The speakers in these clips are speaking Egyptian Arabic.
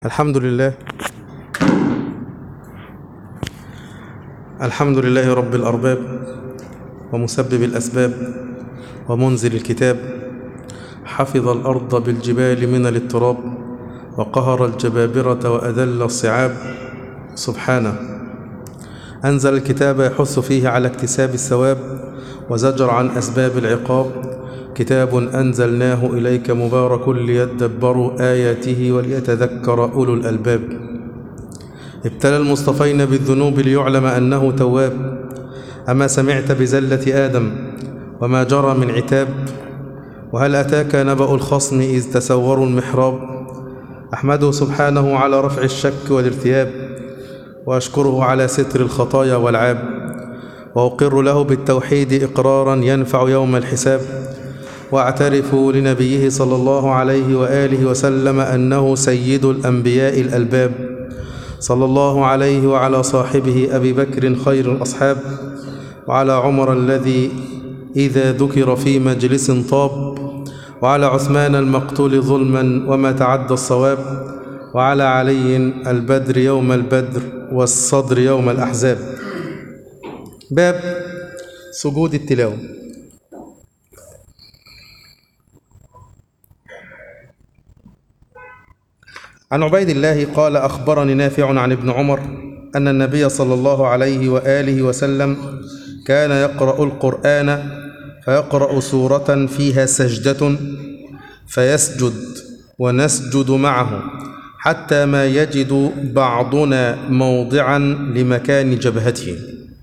الحمد لله الحمد لله رب الأرباب ومسبب الأسباب ومنزل الكتاب حفظ الأرض بالجبال من الاضطراب وقهر الجبابرة وأذل الصعاب سبحانه أنزل الكتاب يحث فيه على اكتساب الثواب وزجر عن أسباب العقاب كتاب أنزلناه إليك مبارك ليدبروا آياته وليتذكر أولو الألباب ابتلى المصطفين بالذنوب ليعلم أنه تواب أما سمعت بزلة آدم وما جرى من عتاب وهل أتاك نبأ الخصم إذ تسوروا المحراب أحمده سبحانه على رفع الشك والارتياب وأشكره على ستر الخطايا والعاب وأقر له بالتوحيد إقرارا ينفع يوم الحساب واعترف لنبيه صلى الله عليه وآله وسلم أنه سيد الأنبياء الألباب صلى الله عليه وعلى صاحبه أبي بكر خير الأصحاب وعلى عمر الذي إذا ذكر في مجلس طاب وعلى عثمان المقتول ظلما وما تعدى الصواب وعلى علي البدر يوم البدر والصدر يوم الأحزاب باب سجود التلاوة عن عبيد الله قال أخبرني نافع عن ابن عمر أن النبي صلى الله عليه وآله وسلم كان يقرأ القرآن فيقرأ سورة فيها سجدة فيسجد ونسجد معه حتى ما يجد بعضنا موضعا لمكان جبهته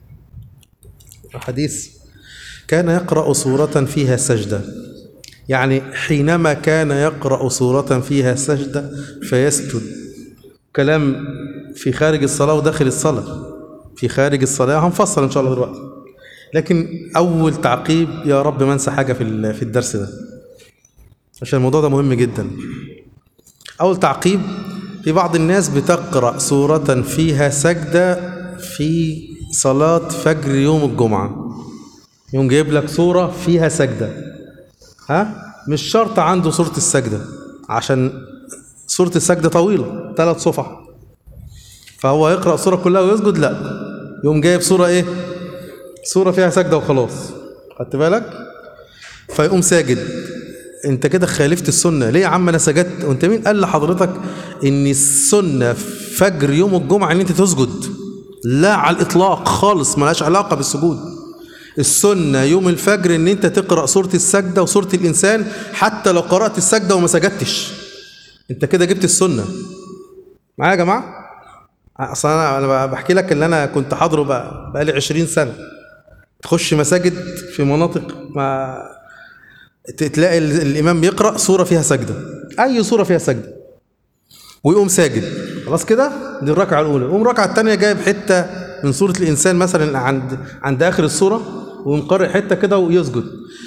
حديث كان يقرأ سورة فيها سجدة يعني حينما كان يقرأ سورة فيها سجدة فيسجد كلام في خارج الصلاة وداخل الصلاة في خارج الصلاة هنفصل إن شاء الله دلوقتي لكن أول تعقيب يا رب ما انسى حاجة في في الدرس ده عشان الموضوع ده مهم جدا أول تعقيب في بعض الناس بتقرأ سورة فيها سجدة في صلاة فجر يوم الجمعة يوم جايب لك سورة فيها سجدة ها مش شرط عنده سورة السجدة عشان سورة السجدة طويلة ثلاث صفح فهو يقرأ سورة كلها ويسجد لا يوم جايب سورة ايه سورة فيها سجدة وخلاص خدت بالك فيقوم ساجد انت كده خالفت السنة ليه يا عم انا سجدت وانت مين قال لحضرتك ان السنة فجر يوم الجمعة ان انت تسجد لا على الاطلاق خالص ملهاش علاقة بالسجود السنة يوم الفجر ان انت تقرأ سورة السجدة وسورة الانسان حتى لو قرأت السجدة وما سجدتش انت كده جبت السنة معايا يا جماعة اصلا انا بحكي لك اللي انا كنت حاضره بقى بقالي 20 سنة تخش مساجد في مناطق ما تلاقي الامام بيقرأ سورة فيها سجدة اي سورة فيها سجدة ويقوم ساجد خلاص كده دي الركعة الاولى يقوم الركعة الثانية جايب حتة من سورة الإنسان مثلا عند عند آخر السورة ويقرأ حتة كده ويسجد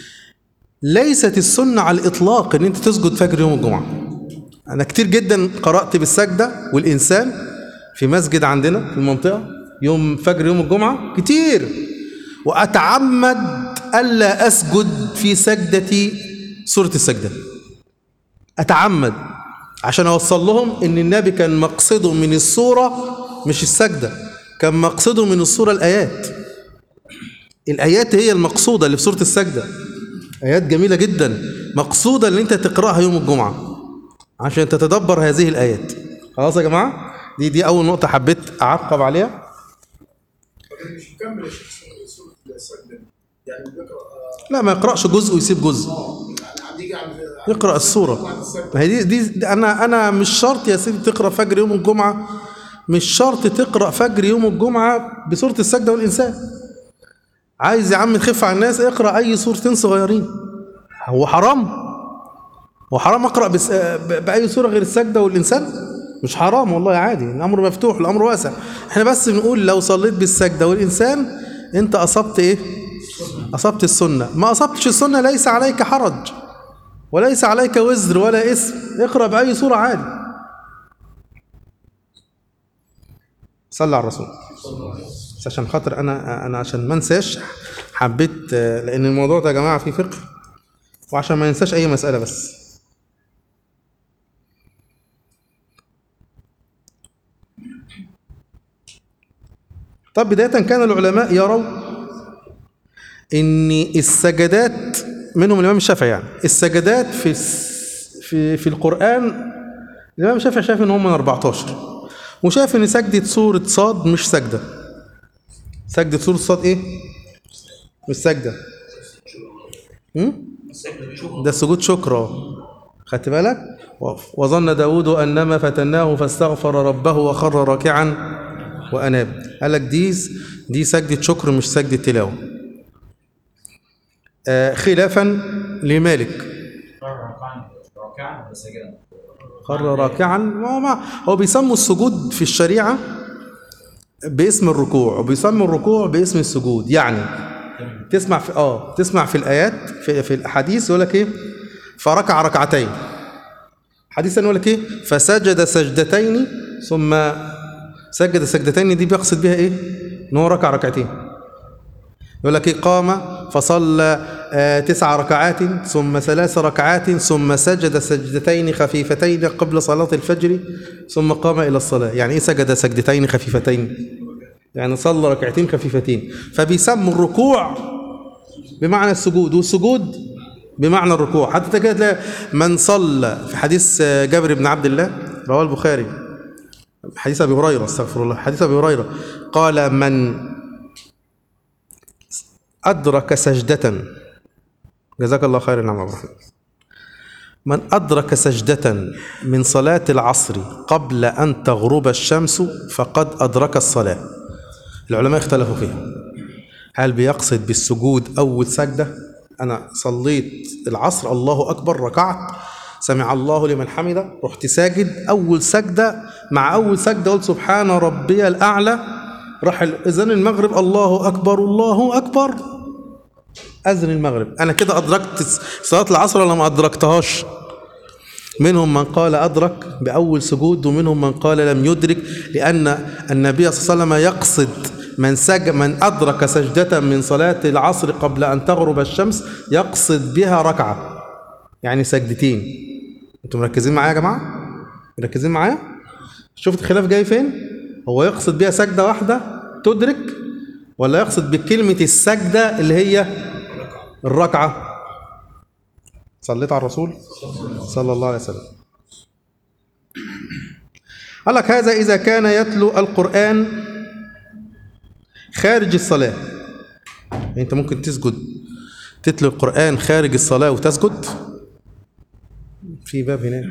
ليست السنة على الإطلاق إن أنت تسجد فجر يوم الجمعة أنا كتير جدا قرأت بالسجدة والإنسان في مسجد عندنا في المنطقة يوم فجر يوم الجمعة كتير وأتعمد ألا أسجد في سجدة سورة السجدة أتعمد عشان أوصل لهم إن النبي كان مقصده من السورة مش السجدة كان مقصده من الصورة الآيات الآيات هي المقصودة اللي في سورة السجدة آيات جميلة جدا مقصودة اللي انت تقرأها يوم الجمعة عشان تتدبر هذه الآيات خلاص يا جماعة دي دي أول نقطة حبيت أعقب عليها مش مكمل يا شيخ سورة السجدة يعني بيقرأ لا ما يقرأش جزء ويسيب جزء يعني هتيجي عند يقرأ السورة ما هي دي, دي, دي أنا أنا مش شرط يا سيدي تقرأ فجر يوم الجمعة مش شرط تقرأ فجر يوم الجمعة بسورة السجدة والإنسان عايز يا عم تخف على الناس اقرأ أي سورتين صغيرين هو حرام هو حرام أقرأ بس بأي سورة غير السجدة والإنسان مش حرام والله عادي الأمر مفتوح الأمر واسع احنا بس بنقول لو صليت بالسجدة والإنسان أنت أصبت إيه أصبت السنة ما أصبتش السنة ليس عليك حرج وليس عليك وزر ولا اسم اقرأ بأي سورة عادي صلى على الرسول بس عشان خاطر انا انا عشان ما انساش حبيت لان الموضوع ده يا جماعه فيه فقه وعشان ما ننساش اي مساله بس طب بداية كان العلماء يروا ان السجدات منهم الامام الشافعي يعني السجدات في الس- في في القران الامام الشافعي شايف ان هم من 14 وشايف ان سجده سوره صاد مش سجده سجده سوره صاد ايه مش سجده هم؟ ده سجود شكر أهو. خدت بالك وظن داود انما فتناه فاستغفر ربه وخر راكعا واناب قال لك دي دي سجده شكر مش سجده تلاوه آه، خلافا لمالك ركعا ولا ساجدا خر راكعا هو ما هو بيسموا السجود في الشريعة باسم الركوع وبيسموا الركوع باسم السجود يعني تسمع في اه تسمع في الآيات في, في الأحاديث يقول لك ايه فركع ركعتين حديث يقول لك ايه فسجد سجدتين ثم سجد سجدتين دي بيقصد بها ايه ان هو ركع ركعتين يقول لك إيه قام فصلى آه، تسع ركعات ثم ثلاث ركعات ثم سجد سجدتين خفيفتين قبل صلاة الفجر ثم قام إلى الصلاة يعني إيه سجد سجدتين خفيفتين يعني صلى ركعتين خفيفتين فبيسموا الركوع بمعنى السجود والسجود بمعنى الركوع حتى كده تلاقي من صلى في حديث آه، جابر بن عبد الله رواه البخاري حديث أبي هريرة استغفر الله حديث أبي هريرة قال من أدرك سجدة جزاك الله خير نعم أبو رحمة من أدرك سجدة من صلاة العصر قبل أن تغرب الشمس فقد أدرك الصلاة العلماء اختلفوا فيها هل بيقصد بالسجود أول سجدة أنا صليت العصر الله أكبر ركعت سمع الله لمن حمده رحت ساجد أول سجدة مع أول سجدة قلت سبحان ربي الأعلى راح إذن المغرب الله أكبر الله أكبر أذن المغرب أنا كده أدركت صلاة العصر ولا ما أدركتهاش منهم من قال أدرك بأول سجود ومنهم من قال لم يدرك لأن النبي صلى الله عليه وسلم يقصد من سج من أدرك سجدة من صلاة العصر قبل أن تغرب الشمس يقصد بها ركعة يعني سجدتين أنتم مركزين معايا يا جماعة؟ مركزين معايا؟ شفت الخلاف جاي فين؟ هو يقصد بها سجدة واحدة تدرك ولا يقصد بكلمة السجدة اللي هي الركعة صليت على الرسول صلى الله عليه وسلم قال لك هذا إذا كان يتلو القرآن خارج الصلاة يعني أنت ممكن تسجد تتلو القرآن خارج الصلاة وتسجد في باب هناك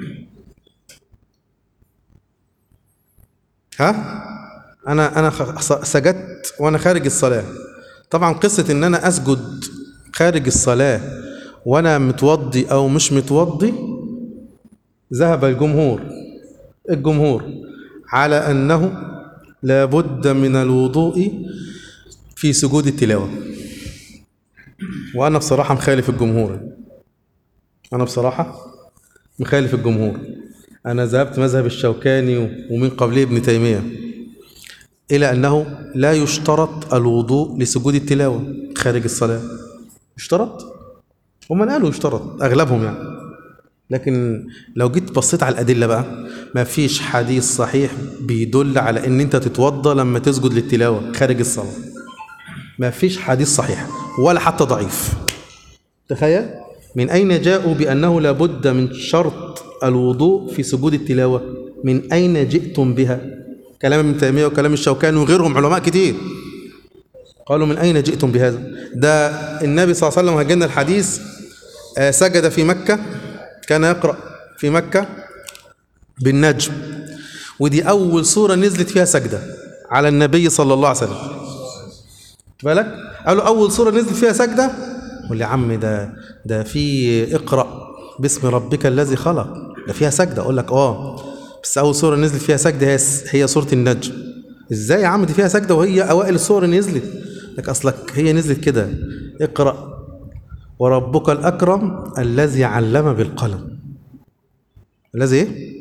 ها أنا أنا خ- سجدت وأنا خارج الصلاة طبعا قصة إن أنا أسجد خارج الصلاة وأنا متوضي أو مش متوضي ذهب الجمهور الجمهور على أنه لابد من الوضوء في سجود التلاوة وأنا بصراحة مخالف الجمهور أنا بصراحة مخالف الجمهور أنا ذهبت مذهب الشوكاني ومن قبله ابن تيمية إلى أنه لا يشترط الوضوء لسجود التلاوة خارج الصلاة يشترط هم قالوا يشترط أغلبهم يعني لكن لو جيت بصيت على الأدلة بقى ما فيش حديث صحيح بيدل على ان انت تتوضى لما تسجد للتلاوة خارج الصلاة ما فيش حديث صحيح ولا حتى ضعيف تخيل من أين جاءوا بأنه لابد من شرط الوضوء في سجود التلاوة من أين جئتم بها كلام ابن تيمية وكلام الشوكاني وغيرهم علماء كتير قالوا من أين جئتم بهذا ده النبي صلى الله عليه وسلم هجلنا الحديث آه، سجد في مكة كان يقرأ في مكة بالنجم ودي أول سورة نزلت فيها سجدة على النبي صلى الله عليه وسلم بالك قالوا أول سورة نزلت فيها سجدة قول يا عم ده ده في اقرأ باسم ربك الذي خلق ده فيها سجدة أقول لك آه بس أول سورة نزلت فيها سجدة هي هي سورة النجم إزاي يا عم دي فيها سجدة وهي أوائل السور نزلت لك أصلك هي نزلت كده اقرأ وربك الأكرم الذي علم بالقلم الذي إيه؟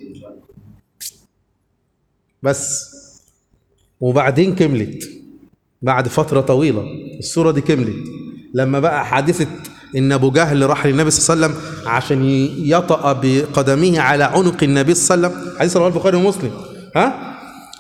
بس وبعدين كملت بعد فترة طويلة السورة دي كملت لما بقى حادثة إن أبو جهل راح للنبي صلى الله عليه وسلم عشان يطأ بقدمه على عنق النبي صلى الله عليه وسلم حديث رواه البخاري ومسلم ها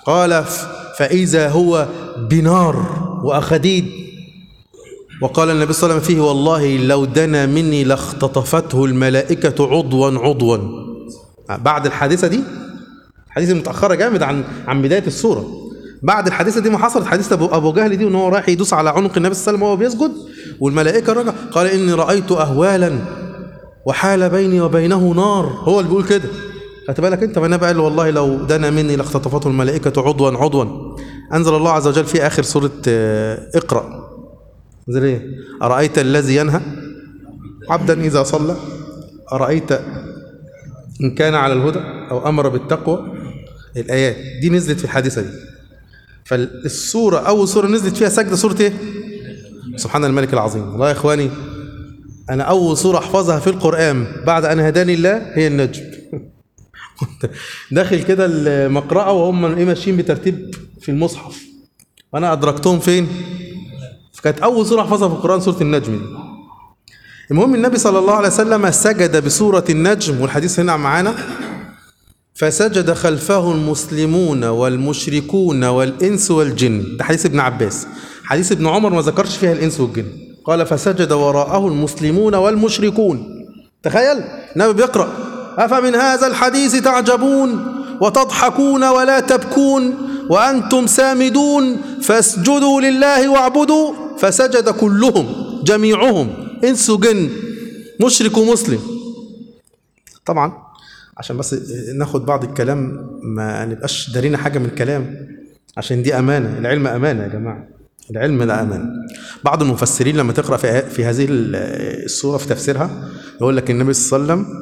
قال ف- فإذا هو بنار وأخديد وقال النبي صلى الله عليه وسلم فيه والله لو دنا مني لاختطفته الملائكة عضوا عضوا بعد الحادثة دي حديث متأخرة جامد عن عن بداية السورة بعد الحادثة دي ما حصلت حادثة أبو, أبو جهل دي وإن هو رايح يدوس على عنق النبي صلى الله عليه وسلم وهو بيسجد والملائكة رجع قال إني رأيت أهوالا وحال بيني وبينه نار هو اللي بيقول كده خدت بالك انت فالنبي قال له والله لو دنا مني لاختطفته الملائكة عضوا عضوا أنزل الله عز وجل في آخر سورة آه، اقرأ نزل ايه أرأيت الذي ينهى عبدا إذا صلى أرأيت إن كان على الهدى أو أمر بالتقوى الآيات دي نزلت في الحادثة دي فالسورة أول سورة نزلت فيها سجدة سورة إيه؟ سبحان الملك العظيم والله يا إخواني أنا أول سورة أحفظها في القرآن بعد أن هداني الله هي النجم كنت داخل كده المقرأة وهم إيه ماشيين بترتيب في المصحف وأنا أدركتهم فين؟ فكانت أول سورة أحفظها في القرآن سورة النجم دي المهم النبي صلى الله عليه وسلم سجد بسورة النجم والحديث هنا معانا فسجد خلفه المسلمون والمشركون والإنس والجن ده حديث ابن عباس حديث ابن عمر ما ذكرش فيها الإنس والجن قال فسجد وراءه المسلمون والمشركون تخيل النبي بيقرأ أفمن هذا الحديث تعجبون وتضحكون ولا تبكون وأنتم سامدون فاسجدوا لله واعبدوا فسجد كلهم جميعهم إنس وجن مشرك ومسلم طبعا عشان بس ناخد بعض الكلام ما نبقاش دارينا حاجة من الكلام عشان دي أمانة العلم أمانة يا جماعة العلم ده أمانة بعض المفسرين لما تقرأ في, في هذه السورة في تفسيرها يقول لك النبي صلى الله عليه وسلم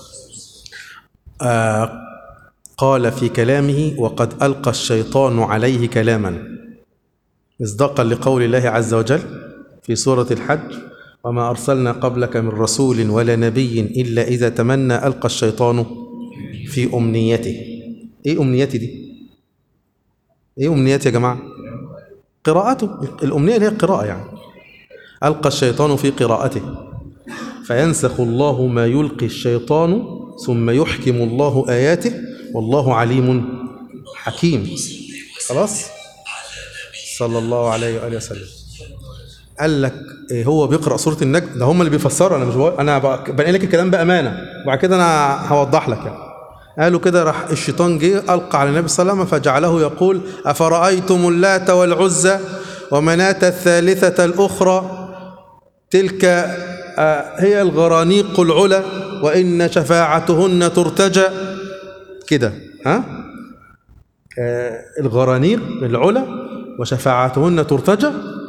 آه قال في كلامه وقد ألقى الشيطان عليه كلاما مصداقا لقول الله عز وجل في سورة الحج وما أرسلنا قبلك من رسول ولا نبي إلا إذا تمنى ألقى الشيطان في أمنيته إيه أمنيتي دي؟ إيه أمنيتي يا جماعة؟ قراءته الأمنية اللي هي القراءة يعني ألقى الشيطان في قراءته فينسخ الله ما يلقي الشيطان ثم يحكم الله آياته والله عليم حكيم خلاص صلى الله عليه وآله وسلم قال لك إيه هو بيقرأ سورة النجم ده هم اللي بيفسروا أنا مش بقول أنا بنقل لك الكلام بأمانة وبعد كده أنا هوضح لك يعني قالوا كده راح الشيطان جه ألقى على النبي صلى الله عليه وسلم فجعله يقول أفرأيتم اللات والعزى ومناة الثالثة الأخرى تلك هي الغرانيق العلا وإن شفاعتهن ترتجى كده ها آه الغرانيق العلا وشفاعتهن ترتجى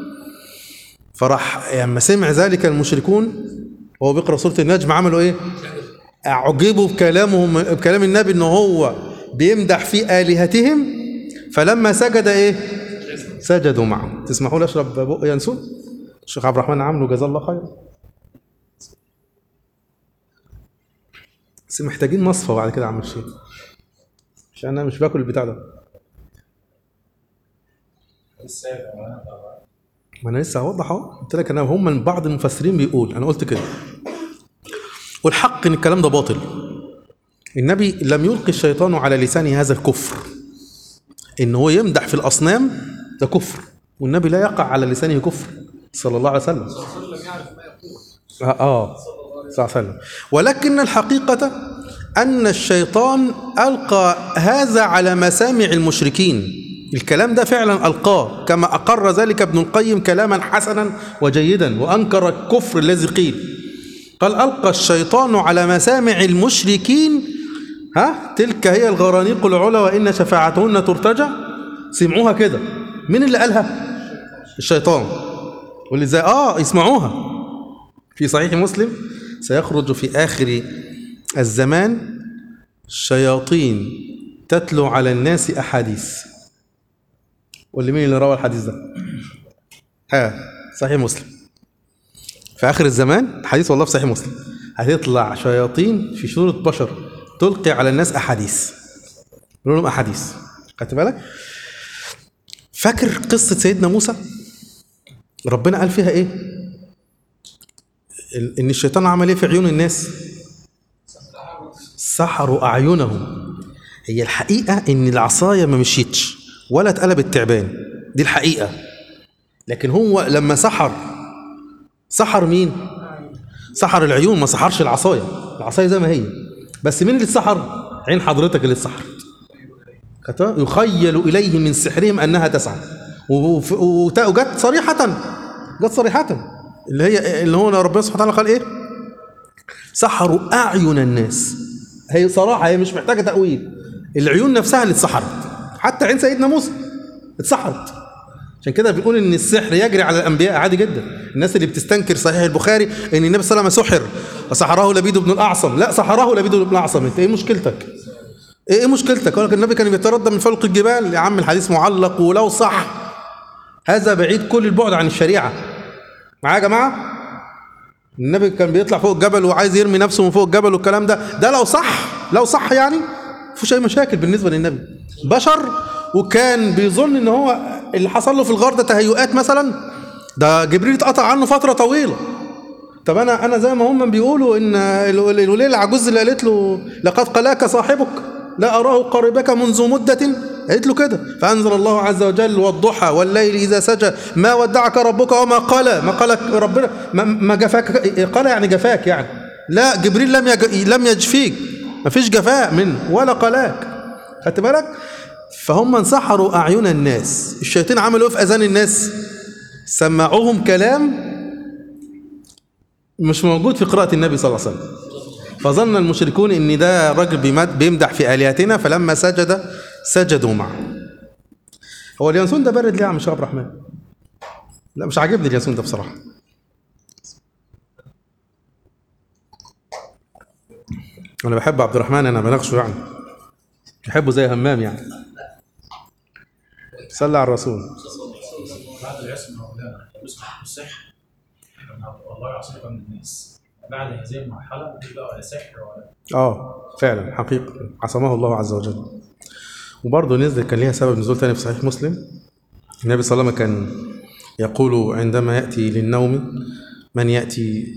فراح لما سمع ذلك المشركون وهو بيقرأ سورة النجم عملوا ايه أعجبوا بكلامهم بكلام النبي ان هو بيمدح في آلهتهم فلما سجد ايه سجدوا معه تسمحوا لي اشرب بق ينسون الشيخ عبد الرحمن عامله جزاه الله خير بس محتاجين مصفى بعد كده يا عم الشيخ عشان انا مش باكل البتاع ده ما انا لسه هوضح اهو قلت لك انا هم من بعض المفسرين بيقول انا قلت كده والحق ان الكلام ده باطل النبي لم يلقي الشيطان على لسانه هذا الكفر ان هو يمدح في الاصنام ده كفر والنبي لا يقع على لسانه كفر صلى الله عليه وسلم اه, آه. صلى الله عليه وسلم ولكن الحقيقة أن الشيطان ألقى هذا على مسامع المشركين الكلام ده فعلا ألقاه كما أقر ذلك ابن القيم كلاما حسنا وجيدا وأنكر الكفر الذي قيل قال ألقى الشيطان على مسامع المشركين ها تلك هي الغرانيق العلا وإن شفاعتهن ترتجى سمعوها كده مين اللي قالها الشيطان واللي زي آه يسمعوها في صحيح مسلم سيخرج في آخر الزمان شياطين تتلو على الناس أحاديث واللي مين اللي روى الحديث ده ها صحيح مسلم في آخر الزمان حديث والله في صحيح مسلم هتطلع شياطين في صورة بشر تلقي على الناس أحاديث يقولوا لهم أحاديث خدت بالك فاكر قصة سيدنا موسى ربنا قال فيها إيه ان الشيطان عمل ايه في عيون الناس سحروا اعينهم هي الحقيقه ان العصايه ما مشيتش ولا اتقلب التعبان دي الحقيقة لكن هو لما سحر سحر مين سحر العيون ما سحرش العصاية العصاية زي ما هي بس مين اللي سحر عين حضرتك اللي سحرت خدتها؟ يخيل إليه من سحرهم أنها تسعى وف- وت- وجت صريحة جت صريحة اللي هي اللي هو ربنا سبحانه وتعالى قال إيه سحروا أعين الناس هي صراحة هي مش محتاجة تأويل العيون نفسها اللي اتسحرت حتى عين سيدنا موسى اتسحرت عشان كده بنقول ان السحر يجري على الانبياء عادي جدا الناس اللي بتستنكر صحيح البخاري ان النبي صلى الله عليه وسلم سحر وسحره لبيد بن الاعصم لا سحره لبيد بن الاعصم انت ايه مشكلتك ايه ايه مشكلتك يقول لك النبي كان بيتردد من فوق الجبال يا عم الحديث معلق ولو صح هذا بعيد كل البعد عن الشريعه معايا يا جماعه النبي كان بيطلع فوق الجبل وعايز يرمي نفسه من فوق الجبل والكلام ده ده لو صح لو صح يعني مفيش اي مشاكل بالنسبه للنبي بشر وكان بيظن ان هو اللي حصل له في الغار ده تهيؤات مثلا ده جبريل اتقطع عنه فتره طويله طب انا انا زي ما هم بيقولوا ان ال- ال- الوليه العجوز اللي قالت له لقد قلاك صاحبك لا اراه قربك منذ مده قالت له كده فانزل الله عز وجل والضحى والليل اذا سجى ما ودعك ربك وما قلى ما قالك ربنا ما, ما جفاك قال يعني جفاك يعني لا جبريل لم يج... لم يجفيك ما فيش جفاء منه ولا قلاك خدت بالك فهم انسحروا اعين الناس الشياطين عملوا ايه في اذان الناس سمعوهم كلام مش موجود في قراءة النبي صلى الله عليه وسلم فظن المشركون ان ده راجل بيمد- بيمدح في الهتنا فلما سجد سجدوا معه هو اليانسون ده بارد ليه يا عم شيخ عبد الرحمن لا مش عاجبني اليانسون ده بصراحه انا بحب عبد الرحمن انا بناقشه يعني بحبه زي همام يعني صلى على الرسول بعد العصر مولانا يصبح السحر والله يعصمك من الناس بعد هذه المرحله مفيش بقى ولا سحر ولا اه فعلا حقيقة عصمه الله عز وجل وبرضه نزل كان ليها سبب نزول تاني في صحيح مسلم النبي صلى الله عليه وسلم كان يقول عندما يأتي للنوم من يأتي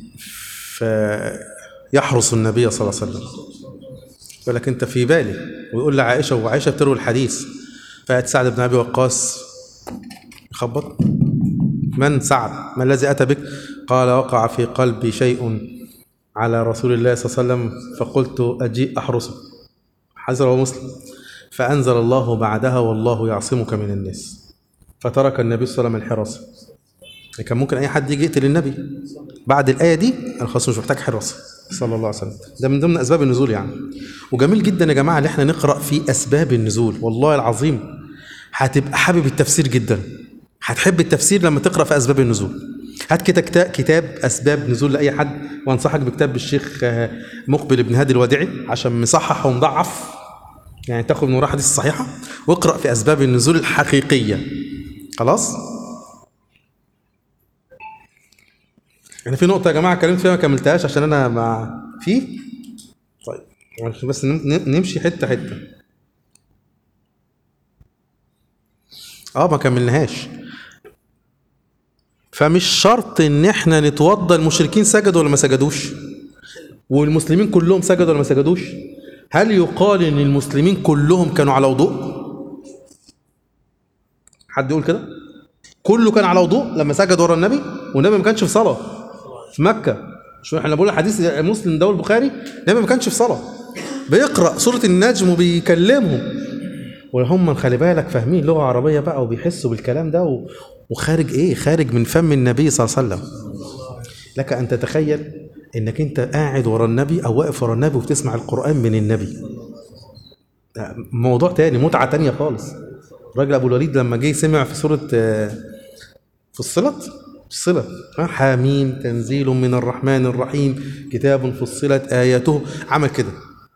فيحرس النبي صلى الله عليه وسلم يقول لك انت في بالي ويقول لعائشة وعائشة بتروي الحديث فأتى سعد بن أبي وقاص يخبط من سعد ما الذي أتى بك قال وقع في قلبي شيء على رسول الله صلى الله عليه وسلم فقلت أجيء أحرسه حديث رواه مسلم فأنزل الله بعدها والله يعصمك من الناس فترك النبي صلى الله عليه وسلم الحراسة كان ممكن أي حد يجي يقتل النبي بعد الآية دي أنا خلاص مش محتاج حراسة صلى الله عليه وسلم ده من ضمن أسباب النزول يعني وجميل جدا يا جماعة اللي احنا نقرأ في أسباب النزول والله العظيم هتبقى حابب التفسير جدا هتحب التفسير لما تقرأ في أسباب النزول هات كده كتا- كتاب أسباب نزول لأي حد وأنصحك بكتاب الشيخ آه، مقبل بن هادي الوديعي عشان مصحح ومضعف يعني تاخد من وراه حديث الصحيحة واقرأ في أسباب النزول الحقيقية خلاص؟ يعني في نقطة يا جماعة اتكلمت فيها ما كملتهاش عشان أنا مع في طيب عشان بس نم- نم- نمشي حتة حتة اه ما كملناهاش فمش شرط ان احنا نتوضى المشركين سجدوا ولا ما سجدوش والمسلمين كلهم سجدوا ولا ما سجدوش هل يقال ان المسلمين كلهم كانوا على وضوء حد يقول كده كله كان على وضوء لما سجد ورا النبي والنبي ما كانش في صلاه في مكه شو احنا بنقول حديث مسلم ده البخاري النبي ما كانش في صلاه بيقرا سوره النجم وبيكلمهم وهم خلي بالك فاهمين لغه عربيه بقى وبيحسوا بالكلام ده و... وخارج ايه خارج من فم النبي صلى الله عليه وسلم لك ان تتخيل انك انت قاعد ورا النبي او واقف ورا النبي وبتسمع القران من النبي ده موضوع تاني متعه تانية خالص الراجل ابو الوليد لما جه سمع في سوره آه، فصلت فصلت ها، حاميم تنزيل من الرحمن الرحيم كتاب فصلت اياته عمل كده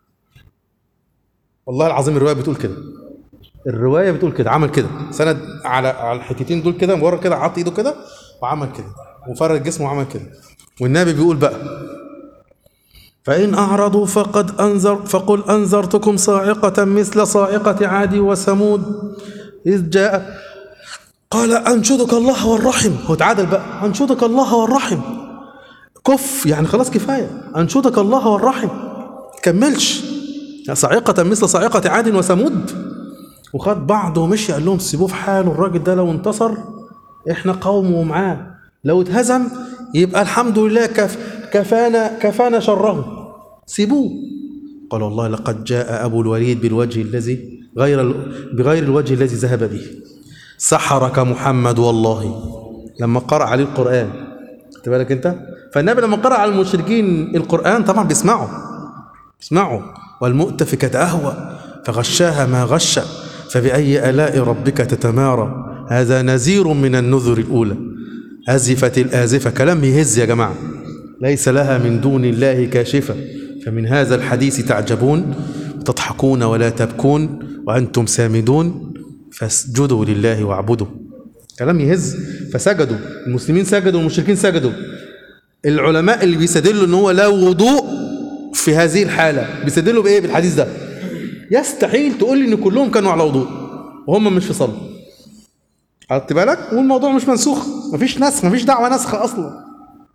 والله العظيم الروايه بتقول كده الروايه بتقول كده عمل كده سند على على الحتتين دول كده ورا كده حط ايده كده وعمل كده وفرد جسمه وعمل كده والنبي بيقول بقى فإن أعرضوا فقد أنذر فقل أنذرتكم صاعقة مثل صاعقة عاد وثمود إذ جاء قال أنشدك الله والرحم هو تعادل بقى أنشدك الله والرحم كف يعني خلاص كفاية أنشدك الله والرحم كملش صاعقة مثل صاعقة عاد وثمود وخد بعضه ومشي قال لهم سيبوه في حاله الراجل ده لو انتصر احنا قومه معاه لو اتهزم يبقى الحمد لله كف كفانا كفانا شره سيبوه قال والله لقد جاء ابو الوليد بالوجه الذي غير ال- بغير الوجه الذي ذهب به سحرك محمد والله لما قرأ عليه القرآن خد بالك انت فالنبي لما قرأ على المشركين القرآن طبعا بيسمعوا اسمعوا والمؤتفكة أهوى فغشاها ما غش فبأي آلاء ربك تتمارى هذا نذير من النذر الأولى أزفت الآزفة كلام يهز يا جماعة ليس لها من دون الله كاشفة فمن هذا الحديث تعجبون تضحكون ولا تبكون وأنتم سامدون فاسجدوا لله واعبدوا كلام يهز فسجدوا المسلمين سجدوا والمشركين سجدوا العلماء اللي بيستدلوا ان هو لا وضوء في هذه الحالة بيستدلوا بايه بالحديث ده يستحيل تقول لي ان كلهم كانوا على وضوء وهم مش في صلاة خدت بالك والموضوع مش منسوخ مفيش نسخ مفيش دعوة نسخ اصلا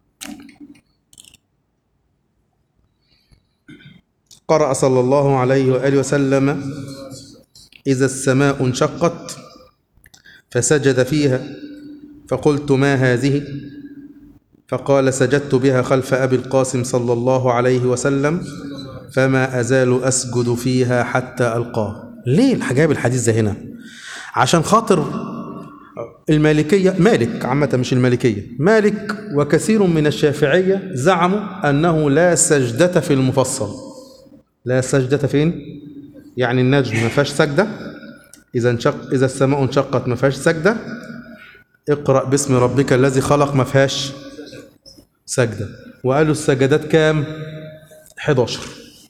قرأ صلى الله عليه وآله وسلم إذا السماء انشقت فسجد فيها فقلت ما هذه فقال سجدت بها خلف أبي القاسم صلى الله عليه وسلم فما أزال أسجد فيها حتى ألقاه ليه الحجاب الحديث ده هنا عشان خاطر المالكية مالك عامة مش المالكية مالك وكثير من الشافعية زعموا أنه لا سجدة في المفصل لا سجدة فين؟ يعني النجم ما فيهاش سجدة إذا انشق إذا السماء انشقت ما فيهاش سجدة اقرأ باسم ربك الذي خلق ما فيهاش سجدة وقالوا السجدات كام 11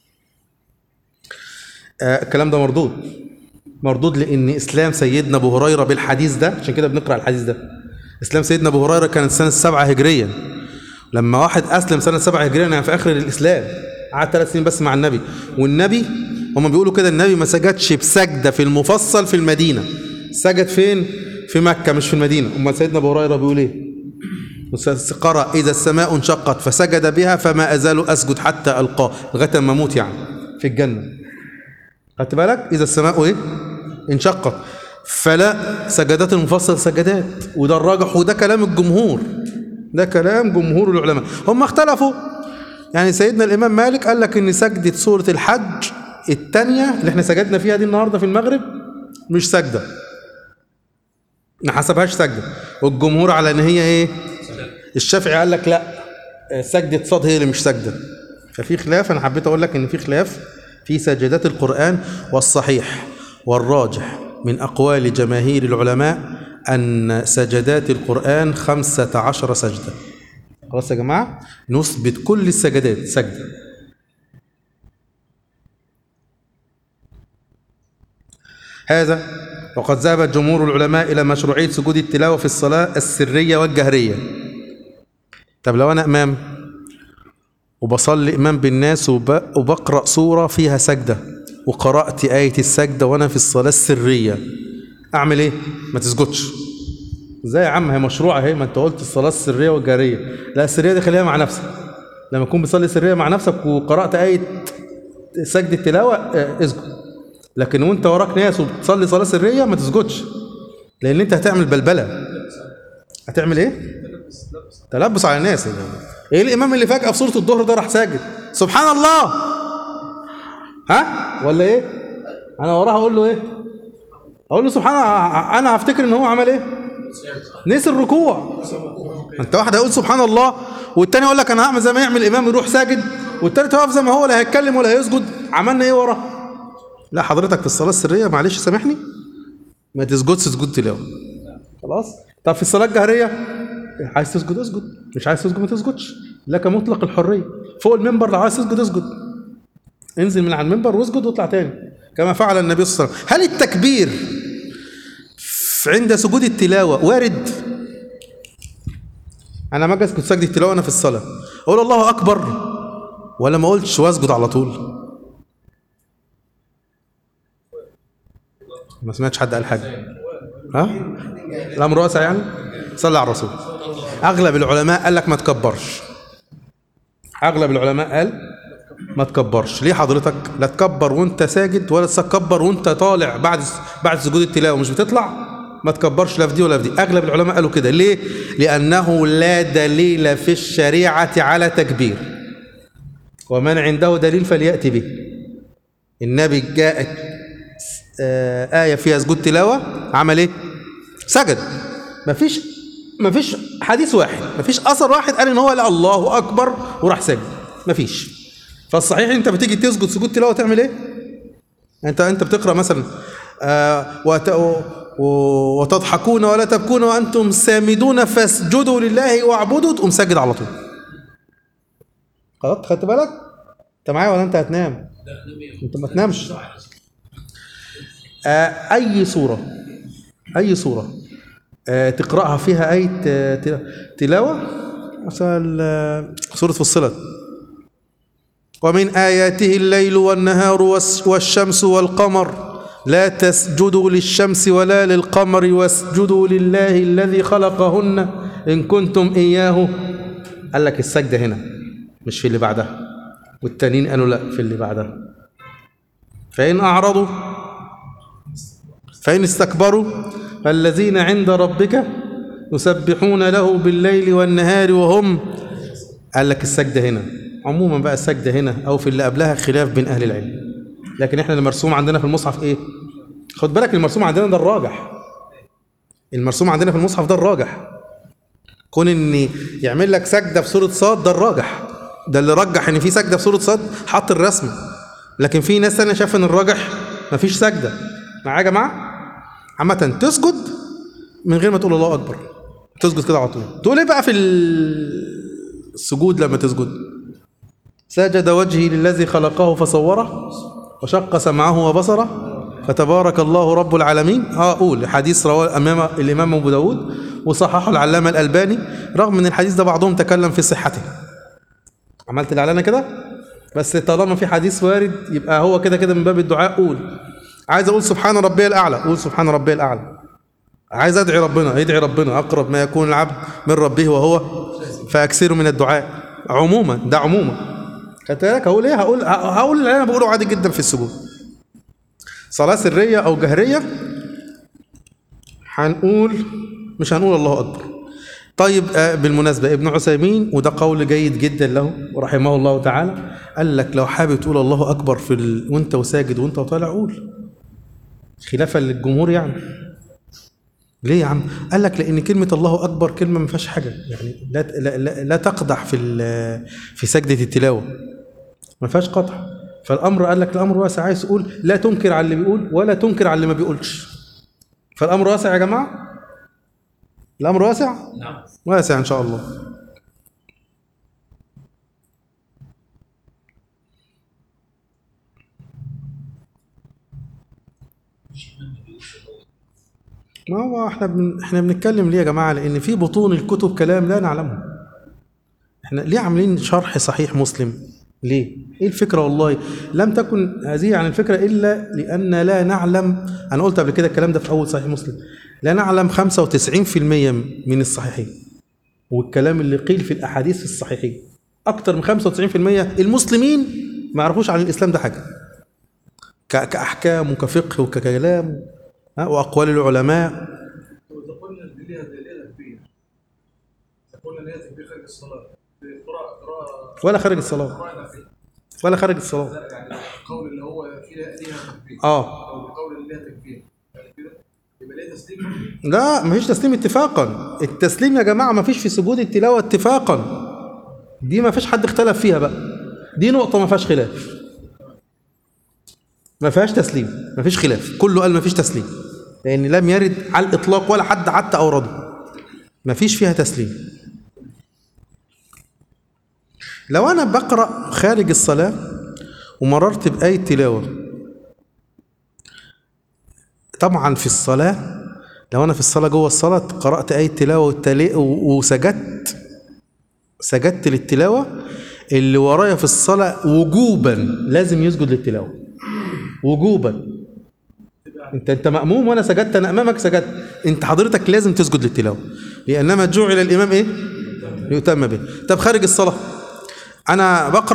آه الكلام ده مردود مردود لأن إسلام سيدنا أبو هريرة بالحديث ده عشان كده بنقرأ الحديث ده إسلام سيدنا أبو هريرة كانت سنة السبعة هجريا لما واحد أسلم سنة السبعة هجريا يعني في آخر الإسلام قعد ثلاث سنين بس مع النبي والنبي هم بيقولوا كده النبي ما سجدش بسجدة في المفصل في المدينة سجد فين في مكة مش في المدينة أمال سيدنا أبو هريرة بيقول إيه قرأ إذا السماء انشقت فسجد بها فما أزال أسجد حتى ألقاه لغاية ما أموت يعني في الجنة خدت بالك إذا السماء إيه انشقت فلا سجدات المفصل سجدات وده الراجح وده كلام الجمهور ده كلام جمهور العلماء هم اختلفوا يعني سيدنا الإمام مالك قال لك إن سجدة سورة الحج الثانية اللي احنا سجدنا فيها دي النهاردة في المغرب مش سجدة ما حسبهاش سجدة والجمهور على إن هي إيه الشافعي قال لك لا سجدة صاد هي اللي مش سجدة ففي خلاف أنا حبيت أقول لك إن في خلاف في سجدات القرآن والصحيح والراجح من أقوال جماهير العلماء أن سجدات القرآن خمسة عشر سجدة خلاص يا جماعة نثبت كل السجدات سجدة هذا وقد ذهب جمهور العلماء إلى مشروعية سجود التلاوة في الصلاة السرية والجهرية طب لو أنا إمام وبصلي إمام بالناس وب... وبقرأ سورة فيها سجدة وقرأت آية السجدة وأنا في الصلاة السرية أعمل إيه؟ ما تسجدش ازاي يا عم هي مشروعة اهي ما انت قلت الصلاة السرية والجارية لا السرية دي خليها مع نفسك لما تكون بتصلي سرية مع نفسك وقرأت آية سجد التلاوة اه اسجد لكن وانت وراك ناس وبتصلي صلاة سرية ما تسجدش لأن انت هتعمل بلبلة هتعمل ايه؟ تلبس على الناس يعني. ايه الإمام اللي فجأة في سورة الظهر ده راح ساجد سبحان الله ها ولا ايه؟ أنا وراها أقول له ايه؟ أقول له سبحان الله أنا هفتكر إن هو عمل ايه؟ نسي الركوع انت واحد هيقول سبحان الله والتاني يقول لك انا هعمل زي ما يعمل الامام يروح ساجد والتالت واقف زي ما هو لا هيتكلم ولا هيسجد عملنا ايه ورا لا حضرتك في الصلاه السريه معلش سامحني ما تسجدش سجود تلاوه خلاص طب في الصلاه الجهريه عايز تسجد اسجد مش عايز تسجد ما تسجدش لك مطلق الحريه فوق المنبر لو عايز تسجد اسجد انزل من على المنبر واسجد واطلع تاني كما فعل النبي صلى الله عليه وسلم هل التكبير عند سجود التلاوة وارد أنا ما أسجد سجد التلاوة أنا في الصلاة أقول الله أكبر ولا ما قلتش وأسجد على طول ما سمعتش حد قال حاجة ها الأمر واسع يعني صلى على الرسول أغلب العلماء قال لك ما تكبرش أغلب العلماء قال ما تكبرش ليه حضرتك لا تكبر وانت ساجد ولا تكبر وانت طالع بعد بعد سجود التلاوه مش بتطلع ما تكبرش لا في دي ولا في دي اغلب العلماء قالوا كده ليه لانه لا دليل في الشريعه على تكبير ومن عنده دليل فلياتي به النبي جاءت آه، آية فيها سجود تلاوة عمل إيه؟ سجد مفيش مفيش حديث واحد مفيش أثر واحد قال إن هو لا الله أكبر وراح سجد مفيش فالصحيح أنت بتيجي تسجد سجود تلاوة تعمل إيه؟ أنت أنت بتقرأ مثلا آه وت... و- وتضحكون ولا تبكون وأنتم سامدون فاسجدوا لله واعبدوا تقوم ساجد على طول خلاص خدت بالك؟ أنت معايا ولا أنت هتنام؟ أنت ما تنامش آه، أي سورة أي سورة آه، تقرأها فيها آية آه، تلا- تلاوة مثلا آه، سورة فصلت ومن آياته الليل والنهار والس- والشمس والقمر لا تسجدوا للشمس ولا للقمر واسجدوا لله الذي خلقهن إن كنتم إياه قال لك السجدة هنا مش في اللي بعدها والتانيين قالوا لا في اللي بعدها فإن أعرضوا فإن استكبروا فالذين عند ربك يسبحون له بالليل والنهار وهم قال لك السجدة هنا عموما بقى السجدة هنا أو في اللي قبلها خلاف بين أهل العلم لكن احنا المرسوم عندنا في المصحف ايه خد بالك المرسوم عندنا ده الراجح المرسوم عندنا في المصحف ده الراجح كون ان يعمل لك سجدة في سورة صاد ده الراجح ده اللي رجح ان في سجدة في سورة صاد حط الرسم لكن في ناس تانية شاف ان الراجح مفيش سجدة معايا يا جماعة عامة تسجد من غير ما تقول الله أكبر تسجد كده على طول تقول ايه بقى في السجود لما تسجد سجد وجهي للذي خلقه فصوره وشق سمعه وبصره فتبارك الله رب العالمين اه اقول حديث رواه امام الامام ابو داود وصححه العلامه الالباني رغم ان الحديث ده بعضهم تكلم في صحته عملت الاعلانه كده بس طالما في حديث وارد يبقى هو كده كده من باب الدعاء قول عايز اقول سبحان ربي الاعلى قول سبحان ربي الاعلى عايز ادعي ربنا ادعي ربنا اقرب ما يكون العبد من ربه وهو فاكثر من الدعاء عموما ده عموما خدت بالك هقول ايه هقول هقول اللي انا بقوله عادي جدا في السجود صلاه سريه او جهريه هنقول مش هنقول الله اكبر طيب آه، بالمناسبة ابن عثيمين وده قول جيد جدا له ورحمه الله تعالى قال لك لو حابب تقول الله أكبر في ال... وانت وساجد وانت طالع قول خلافا للجمهور يعني ليه يا عم؟ قال لك لأن كلمة الله أكبر كلمة ما فيهاش حاجة يعني لا لا لا, لا تقدح في ال- في سجدة التلاوة ما فيهاش قطع فالأمر قال لك الأمر واسع عايز تقول لا تنكر على اللي بيقول ولا تنكر على اللي ما بيقولش فالأمر واسع يا جماعة الأمر واسع؟ نعم واسع إن شاء الله ما هو احنا بن... احنا بنتكلم ليه يا جماعه لان في بطون الكتب كلام لا نعلمه احنا ليه عاملين شرح صحيح مسلم ليه ايه الفكره والله لم تكن هذه عن الفكره الا لان لا نعلم انا قلت قبل كده الكلام ده في اول صحيح مسلم لا نعلم 95% من الصحيحين والكلام اللي قيل في الاحاديث في الصحيحين اكتر من 95% المسلمين ما يعرفوش عن الاسلام ده حاجه ك- كاحكام وكفقه وككلام ها، واقوال العلماء وإذا قلنا إن ليها ليها تكبير إذا قلنا إن ليها تكبير خارج الصلاة قراءة قراءة ولا خارج الصلاه قراءة نافلة ولا خارج الصلاه لا يعني القول اللي هو فيها ليها تكبير اه أو القول اللي ليها تكبير يعني كده يبقى ليها تسليم لا مفيش تسليم اتفاقا التسليم يا جماعه مفيش في سجود التلاوه اتفاقا دي مفيش حد اختلف فيها بقى دي نقطه ما فيهاش خلاف ما فيهاش تسليم مفيش خلاف كله قال مفيش تسليم لان لم يرد على الاطلاق ولا حد حتى اورده مفيش فيها تسليم لو انا بقرا خارج الصلاه ومررت بايه تلاوه طبعا في الصلاة لو أنا في الصلاة جوه الصلاة قرأت آية تلاوة والتلا- و- وسجدت سجدت للتلاوة اللي ورايا في الصلاة وجوبا لازم يسجد للتلاوة وجوبا انت انت مأموم وانا سجدت انا امامك سجدت انت حضرتك لازم تسجد للتلاوة لانما جعل الامام ايه يؤتم به طب خارج الصلاة انا بقرأ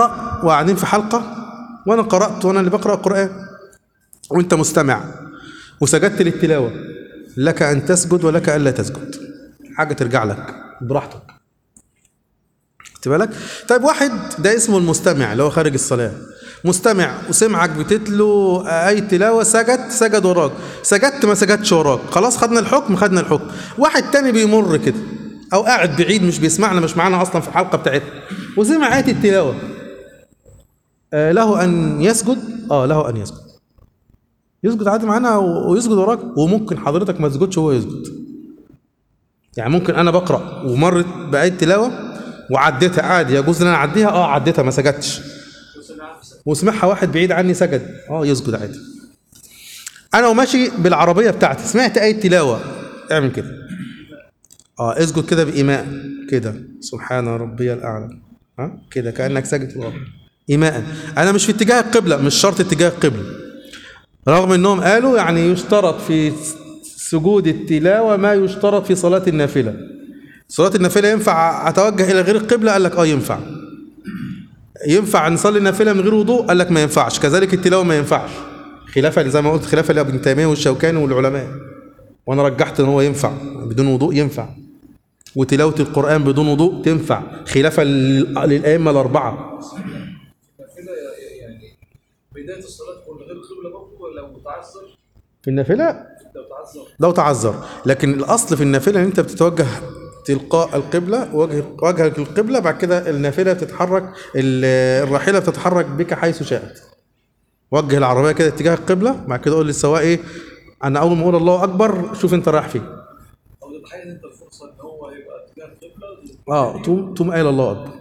وقاعدين في حلقة وأنا قرأت وأنا اللي بقرأ القرآن وأنت مستمع وسجدت للتلاوة لك أن تسجد ولك ألا تسجد حاجة ترجع لك براحتك خدت بالك طيب واحد ده اسمه المستمع اللي هو خارج الصلاة مستمع وسمعك بتتلو أي تلاوة سجد سجد وراك سجدت ما سجدش وراك خلاص خدنا الحكم خدنا الحكم واحد تاني بيمر كده أو قاعد بعيد مش بيسمعنا مش معانا أصلا في الحلقة بتاعتنا وسمع آية التلاوة آه له أن يسجد اه له أن يسجد يسجد عادي معانا و- ويسجد وراك وممكن حضرتك ما تسجدش وهو يسجد يعني ممكن انا بقرا ومرت بايه تلاوه وعديتها عادي يجوز ان انا اعديها اه عديتها ما سجدتش وسمعها واحد بعيد عني سجد اه يسجد عادي انا وماشي بالعربيه بتاعتي سمعت ايه تلاوه اعمل كده اه اسجد كده بايماء كده سبحان ربي الاعلى ها كده كانك ساجد ورا ايماء انا مش في اتجاه القبله مش شرط اتجاه القبله رغم انهم قالوا يعني يشترط في سجود التلاوه ما يشترط في صلاه النافله صلاه النافله ينفع اتوجه الى غير القبله قال لك اه ينفع ينفع نصلي النافله من غير وضوء قال لك ما ينفعش كذلك التلاوه ما ينفعش خلافا زي ما قلت خلافا لابن تيميه والشوكاني والعلماء وانا رجحت ان هو ينفع بدون وضوء ينفع وتلاوه القران بدون وضوء تنفع خلافا لل- للائمه الاربعه كده يعني بدايه الصلاه تكون غير قبله برضه لو تعذر في النافله لو تعذر لو تعذر لكن الاصل في النافله ان انت بتتوجه تلقاء القبله وجه وجهك القبله بعد كده النافله بتتحرك ال- الراحله بتتحرك بك حيث شاءت وجه العربيه كده اتجاه القبله بعد كده قول للسواق ايه انا اول ما اقول الله اكبر شوف انت رايح فين او تتخيل انت الفرصه ان هو يبقى اتجاه القبله اه تقوم تقوم قايل الله اكبر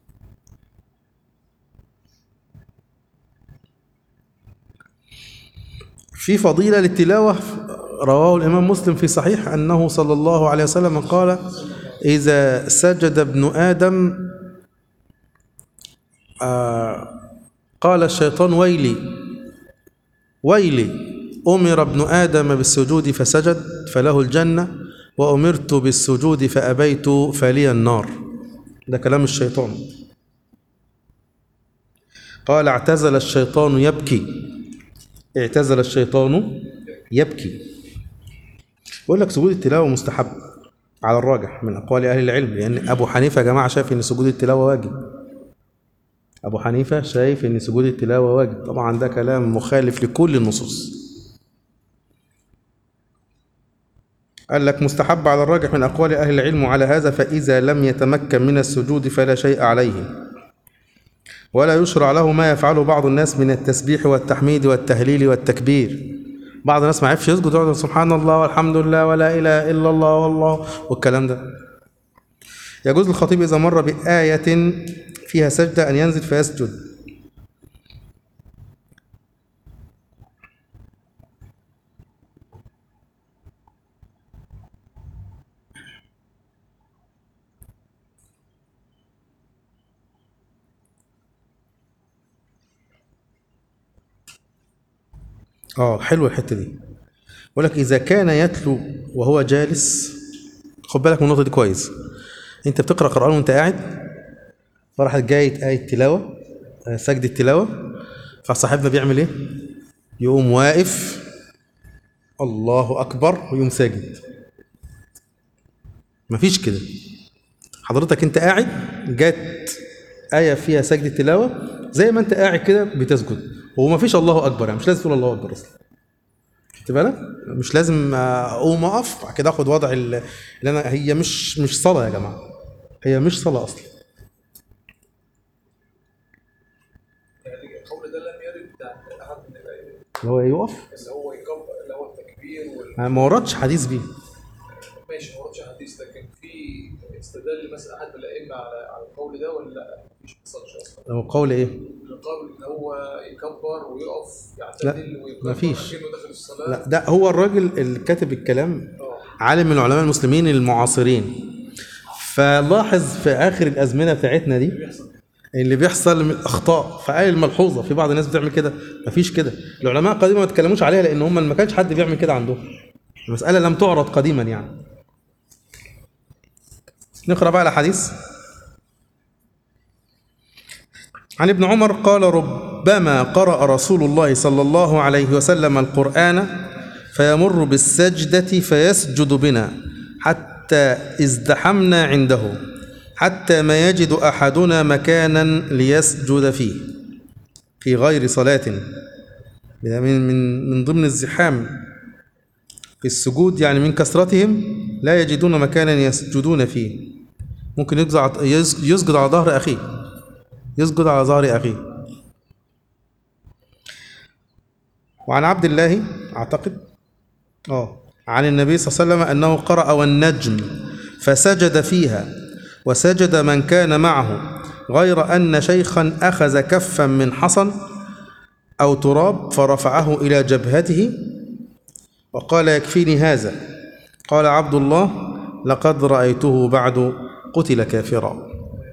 في فضيلة للتلاوة رواه الإمام مسلم في صحيح أنه صلى الله عليه وسلم قال إذا سجد ابن آدم آه قال الشيطان ويلي ويلي أمر ابن آدم بالسجود فسجد فله الجنة وأمرت بالسجود فأبيت فلي النار ده كلام الشيطان قال اعتزل الشيطان يبكي اعتزل الشيطان يبكي بقول لك سجود التلاوة مستحب على الراجح من أقوال أهل العلم لأن أبو حنيفة يا جماعة شايف إن سجود التلاوة واجب أبو حنيفة شايف إن سجود التلاوة واجب طبعا ده كلام مخالف لكل النصوص قال لك مستحب على الراجح من أقوال أهل العلم على هذا فإذا لم يتمكن من السجود فلا شيء عليه ولا يشرع له ما يفعله بعض الناس من التسبيح والتحميد والتهليل والتكبير بعض الناس ما عرفش يسجد يقعد سبحان الله والحمد لله ولا إله إلا الله والله والكلام ده يجوز للخطيب إذا مر بآية فيها سجدة أن ينزل فيسجد اه حلوه الحته دي بقول لك اذا كان يتلو وهو جالس خد بالك من النقطه دي كويس انت بتقرا قران وانت قاعد فراحت جايه ايه تلاوه آه، سجده تلاوه فصاحبنا بيعمل ايه يقوم واقف الله اكبر ويقوم ساجد مفيش كده حضرتك انت قاعد جت آية فيها سجدة تلاوة زي ما انت قاعد كده بتسجد ومفيش الله أكبر يعني مش لازم تقول الله أكبر أصلا خدت بالك؟ مش لازم آه، أقوم أقف بعد كده آخد وضع ال- اللي أنا هي مش مش صلاة يا جماعة هي مش صلاة أصلا يعني القول ده لم يرد عن احد من الائمه اللي هو يقف اللي هو يكبر اللي هو التكبير وال... ما وردش حديث بيه ماشي ما وردش حديث لكن في استدل مثلا احد من الائمه على على القول ده ولا لا مفيش ما حصلش اصلا هو قول إيه؟ القول ان هو يكبر ويقف لا، يعتدل ويكبر مفيش. كأنه داخل الصلاه لا ده هو الراجل اللي كاتب الكلام اه عالم من علماء المسلمين المعاصرين فلاحظ في اخر الازمنه بتاعتنا دي اللي بيحصل من الاخطاء فقال الملحوظه في بعض الناس بتعمل كده مفيش كده العلماء القديمه ما اتكلموش عليها لان هم ما كانش حد بيعمل كده عندهم المساله لم تعرض قديما يعني نقرا بقى الاحاديث عن ابن عمر قال ربما قرأ رسول الله صلى الله عليه وسلم القرآن فيمر بالسجدة فيسجد بنا حتى ازدحمنا عنده حتى ما يجد أحدنا مكانا ليسجد فيه في غير صلاة من من من ضمن الزحام في السجود يعني من كثرتهم لا يجدون مكانا يسجدون فيه ممكن يسجد يسجد على ظهر أخيه يسجد على ظهر أخيه وعن عبد الله أعتقد آه عن النبي صلى الله عليه وسلم أنه قرأ والنجم فسجد فيها وسجد من كان معه غير أن شيخا أخذ كفا من حصن أو تراب فرفعه إلى جبهته وقال يكفيني هذا قال عبد الله لقد رأيته بعد قتل كافرا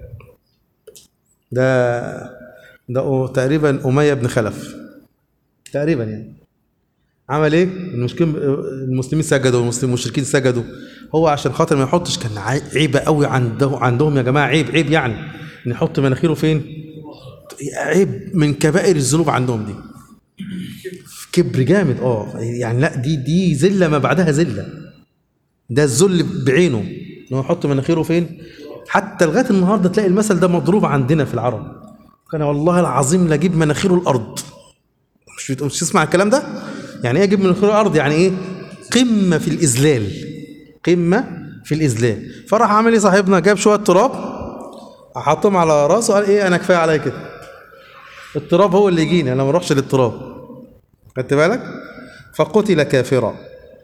ده ده تقريبا أمية بن خلف تقريبا يعني عمل ايه المشكلين المسلمين سجدوا والمسلمين المشركين سجدوا هو عشان خاطر ما يحطش كان عي- عيبه قوي عنده عندهم يا جماعه عيب عيب يعني ان يحط مناخيره فين عيب من كبائر الذنوب عندهم دي كبر جامد اه يعني لا دي دي ذله ما بعدها ذله ده الذل بعينه ان هو يحط مناخيره فين حتى لغايه النهارده تلاقي المثل ده مضروب عندنا في العرب كان والله العظيم لاجيب مناخيره الارض مش بت- مش تسمع الكلام ده يعني ايه اجيب مناخيره الارض يعني ايه قمه في الاذلال قمه في الاذلال فراح عامل ايه صاحبنا جاب شويه تراب حطهم على راسه قال ايه انا كفايه عليا كده التراب هو اللي يجيني انا ما اروحش للتراب خدت بالك فقتل كافرا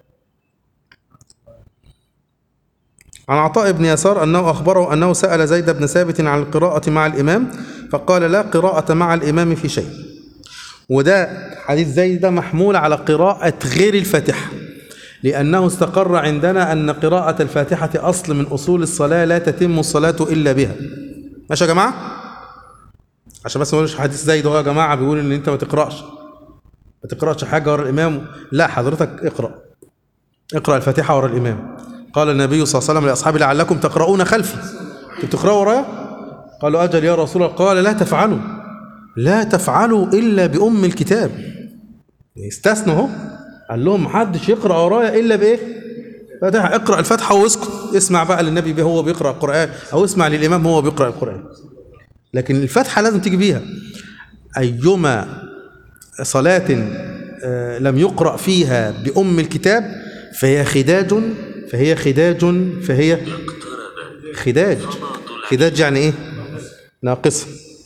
عن عطاء بن يسار أنه أخبره أنه سأل زيد بن ثابت عن القراءة مع الإمام فقال لا قراءة مع الإمام في شيء وده حديث زيد ده محمول على قراءة غير الفاتحة لأنه استقر عندنا أن قراءة الفاتحة أصل من أصول الصلاة لا تتم الصلاة إلا بها ماشي يا جماعة عشان بس ما نقولش حديث زيد هو يا جماعة بيقول إن أنت ما تقرأش ما تقرأش حاجة ورا الإمام لا حضرتك اقرأ اقرأ الفاتحة ورا الإمام قال النبي صلى الله عليه وسلم لأصحابه لعلكم تقرؤون خلفي انتوا بتقرأوا ورايا قالوا أجل يا رسول الله قال لا تفعلوا لا تفعلوا إلا بأم الكتاب استثنوا اهو قال لهم محدش يقرأ ورايا إلا بإيه فاتحة اقرأ الفاتحة واسكت اسمع بقى للنبي به هو بيقرأ القرآن أو اسمع للإمام هو بيقرأ القرآن لكن الفاتحة لازم تيجي بيها أيما صلاة آه، لم يقرأ فيها بأم الكتاب فهي خداج فهي خداج فهي خداج خداج يعني ايه ناقصة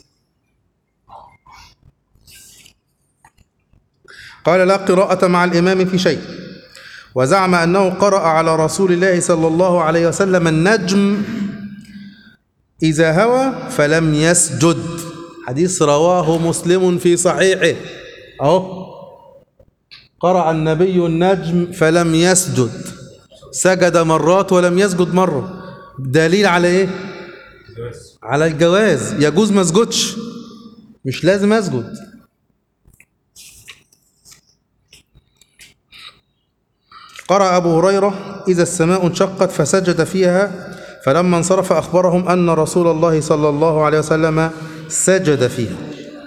قال لا قراءة مع الإمام في شيء وزعم أنه قرأ على رسول الله صلى الله عليه وسلم النجم إذا هوى فلم يسجد حديث رواه مسلم في صحيحه أهو قرأ النبي النجم فلم يسجد سجد مرات ولم يسجد مرة دليل على إيه؟ على الجواز يجوز ما اسجدش مش لازم اسجد قرأ أبو هريرة إذا السماء انشقت فسجد فيها فلما انصرف أخبرهم أن رسول الله صلى الله عليه وسلم سجد فيها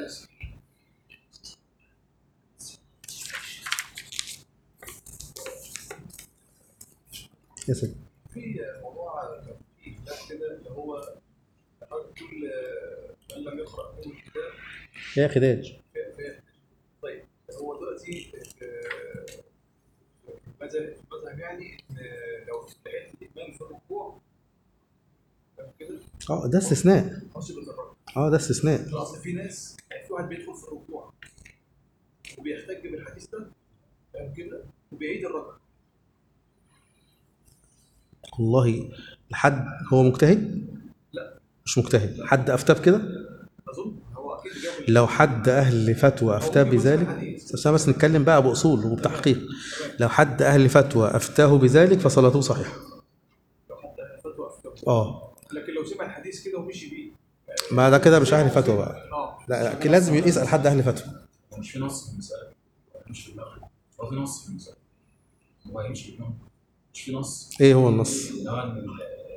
يا سيدي في موضوع كان في كتاب كده اللي هو حضرتك بتقول آه، من لم يقرأ أم الكتاب يا خداج في- في- طيب هو دلوقتي آه، في المذهب في المذهب يعني ان لو لقيت الإمام في الركوع فاهم كده؟ اه ده استثناء خلاص يبقى الركوع اه ده استثناء اصل في ناس يعني في واحد بيدخل في الركوع وبيحتج بالحديث ده فاهم كده؟ وبيعيد الركعة والله لحد هو مجتهد لا مش مجتهد حد افتى بكده أظن هو أكيد جاب لو حد اهل فتوى افتى بذلك عشان بس نتكلم بقى باصول وبتحقيق لو حد اهل فتوى افتاه بذلك فصلاته صحيحه لو حتى فتوى أفتى. اه لكن لو سمع الحديث كده ومشي بيه ما ده كده مش اهل فتوى بقى اه لا لا لازم يسال حد اهل فتوى مش في نص في المسألة مش في المغرب هو في نص في المسألة هو يمشي بينهم مش في نص ايه هو النص اللي هو ان ال-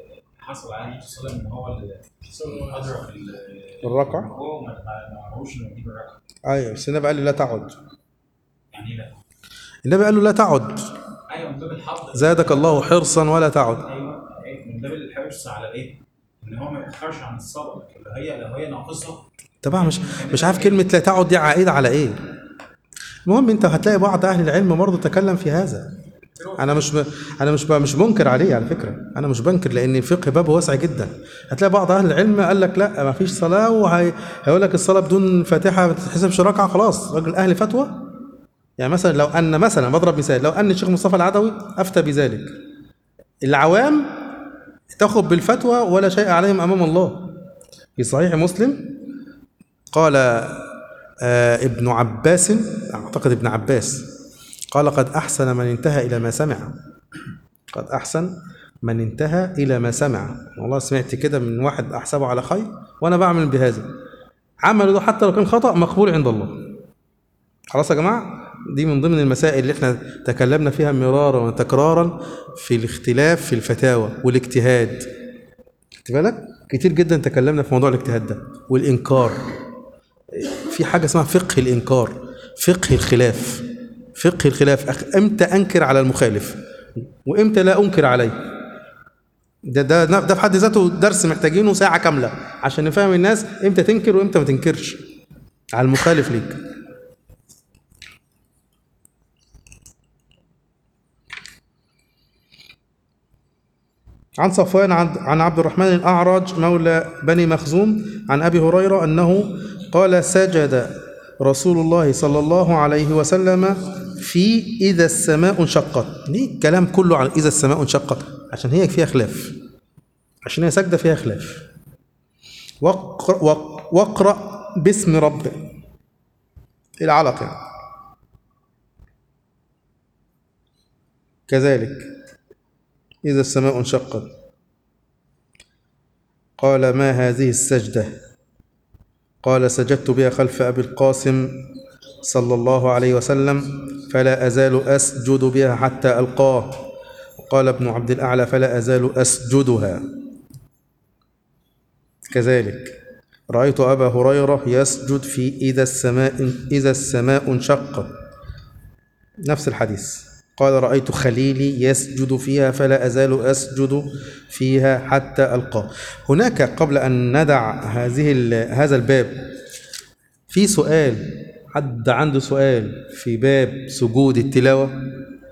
حصل عليه النبي صلى الله عليه وسلم ان هو اللي ادرك ال- الركعة؟ هو ما ما معهوش انه يجيب الركعه ايوه بس النبي قال لي لا تعد يعني إيه لا النبي قال له لا تعد ايوه من باب الحظ زادك الله حرصا ولا تعد ايوه أيوة، من باب الحرص على ايه؟ ان هو ما يتاخرش عن الصلاه لكن لو هي لو هي ناقصه طبعا مش مش عارف كلمة لا تعد دي عائدة على ايه المهم انت هتلاقي بعض اهل العلم برضه تكلم في هذا انا مش ب... انا مش ب... مش منكر عليه على فكره انا مش بنكر لان الفقه باب واسع جدا هتلاقي بعض اهل العلم قال لك لا ما فيش صلاه وهي... هيقول لك الصلاه بدون فاتحه ما تتحسبش ركعه خلاص راجل اهل فتوى يعني مثلا لو ان مثلا بضرب مثال لو ان الشيخ مصطفى العدوي افتى بذلك العوام تاخذ بالفتوى ولا شيء عليهم امام الله في صحيح مسلم قال آه ابن عباس اعتقد ابن عباس قال قد احسن من انتهى الى ما سمع قد احسن من انتهى الى ما سمع والله سمعت كده من واحد احسبه على خير وانا بعمل بهذا عمله ده حتى لو كان خطا مقبول عند الله خلاص يا جماعه دي من ضمن المسائل اللي احنا تكلمنا فيها مرارا وتكرارا في الاختلاف في الفتاوى والاجتهاد خدت بالك كتير جدا تكلمنا في موضوع الاجتهاد ده والانكار في حاجه اسمها فقه الانكار فقه الخلاف فقه الخلاف أخ... امتى انكر على المخالف وامتى لا انكر عليه ده ده ده في حد ذاته درس محتاجينه ساعه كامله عشان نفهم الناس امتى تنكر وامتى ما تنكرش على المخالف ليك عن صفوان عن عن عبد الرحمن الأعرج مولى بني مخزوم عن أبي هريرة أنه قال سجد رسول الله صلى الله عليه وسلم في إذا السماء انشقت ليه الكلام كله عن إذا السماء انشقت عشان هي فيها خلاف عشان هي سجدة فيها خلاف واقرأ, واقرأ باسم ربك العلق يعني. كذلك إذا السماء انشقت قال ما هذه السجدة قال سجدت بها خلف أبي القاسم صلى الله عليه وسلم فلا أزال أسجد بها حتى ألقاه قال ابن عبد الأعلى فلا أزال أسجدها كذلك رأيت أبا هريرة يسجد في إذا السماء إذا السماء انشقت نفس الحديث قال رأيت خليلي يسجد فيها فلا أزال أسجد فيها حتى ألقاه هناك قبل أن ندع هذه هذا الباب في سؤال حد عنده سؤال في باب سجود التلاوة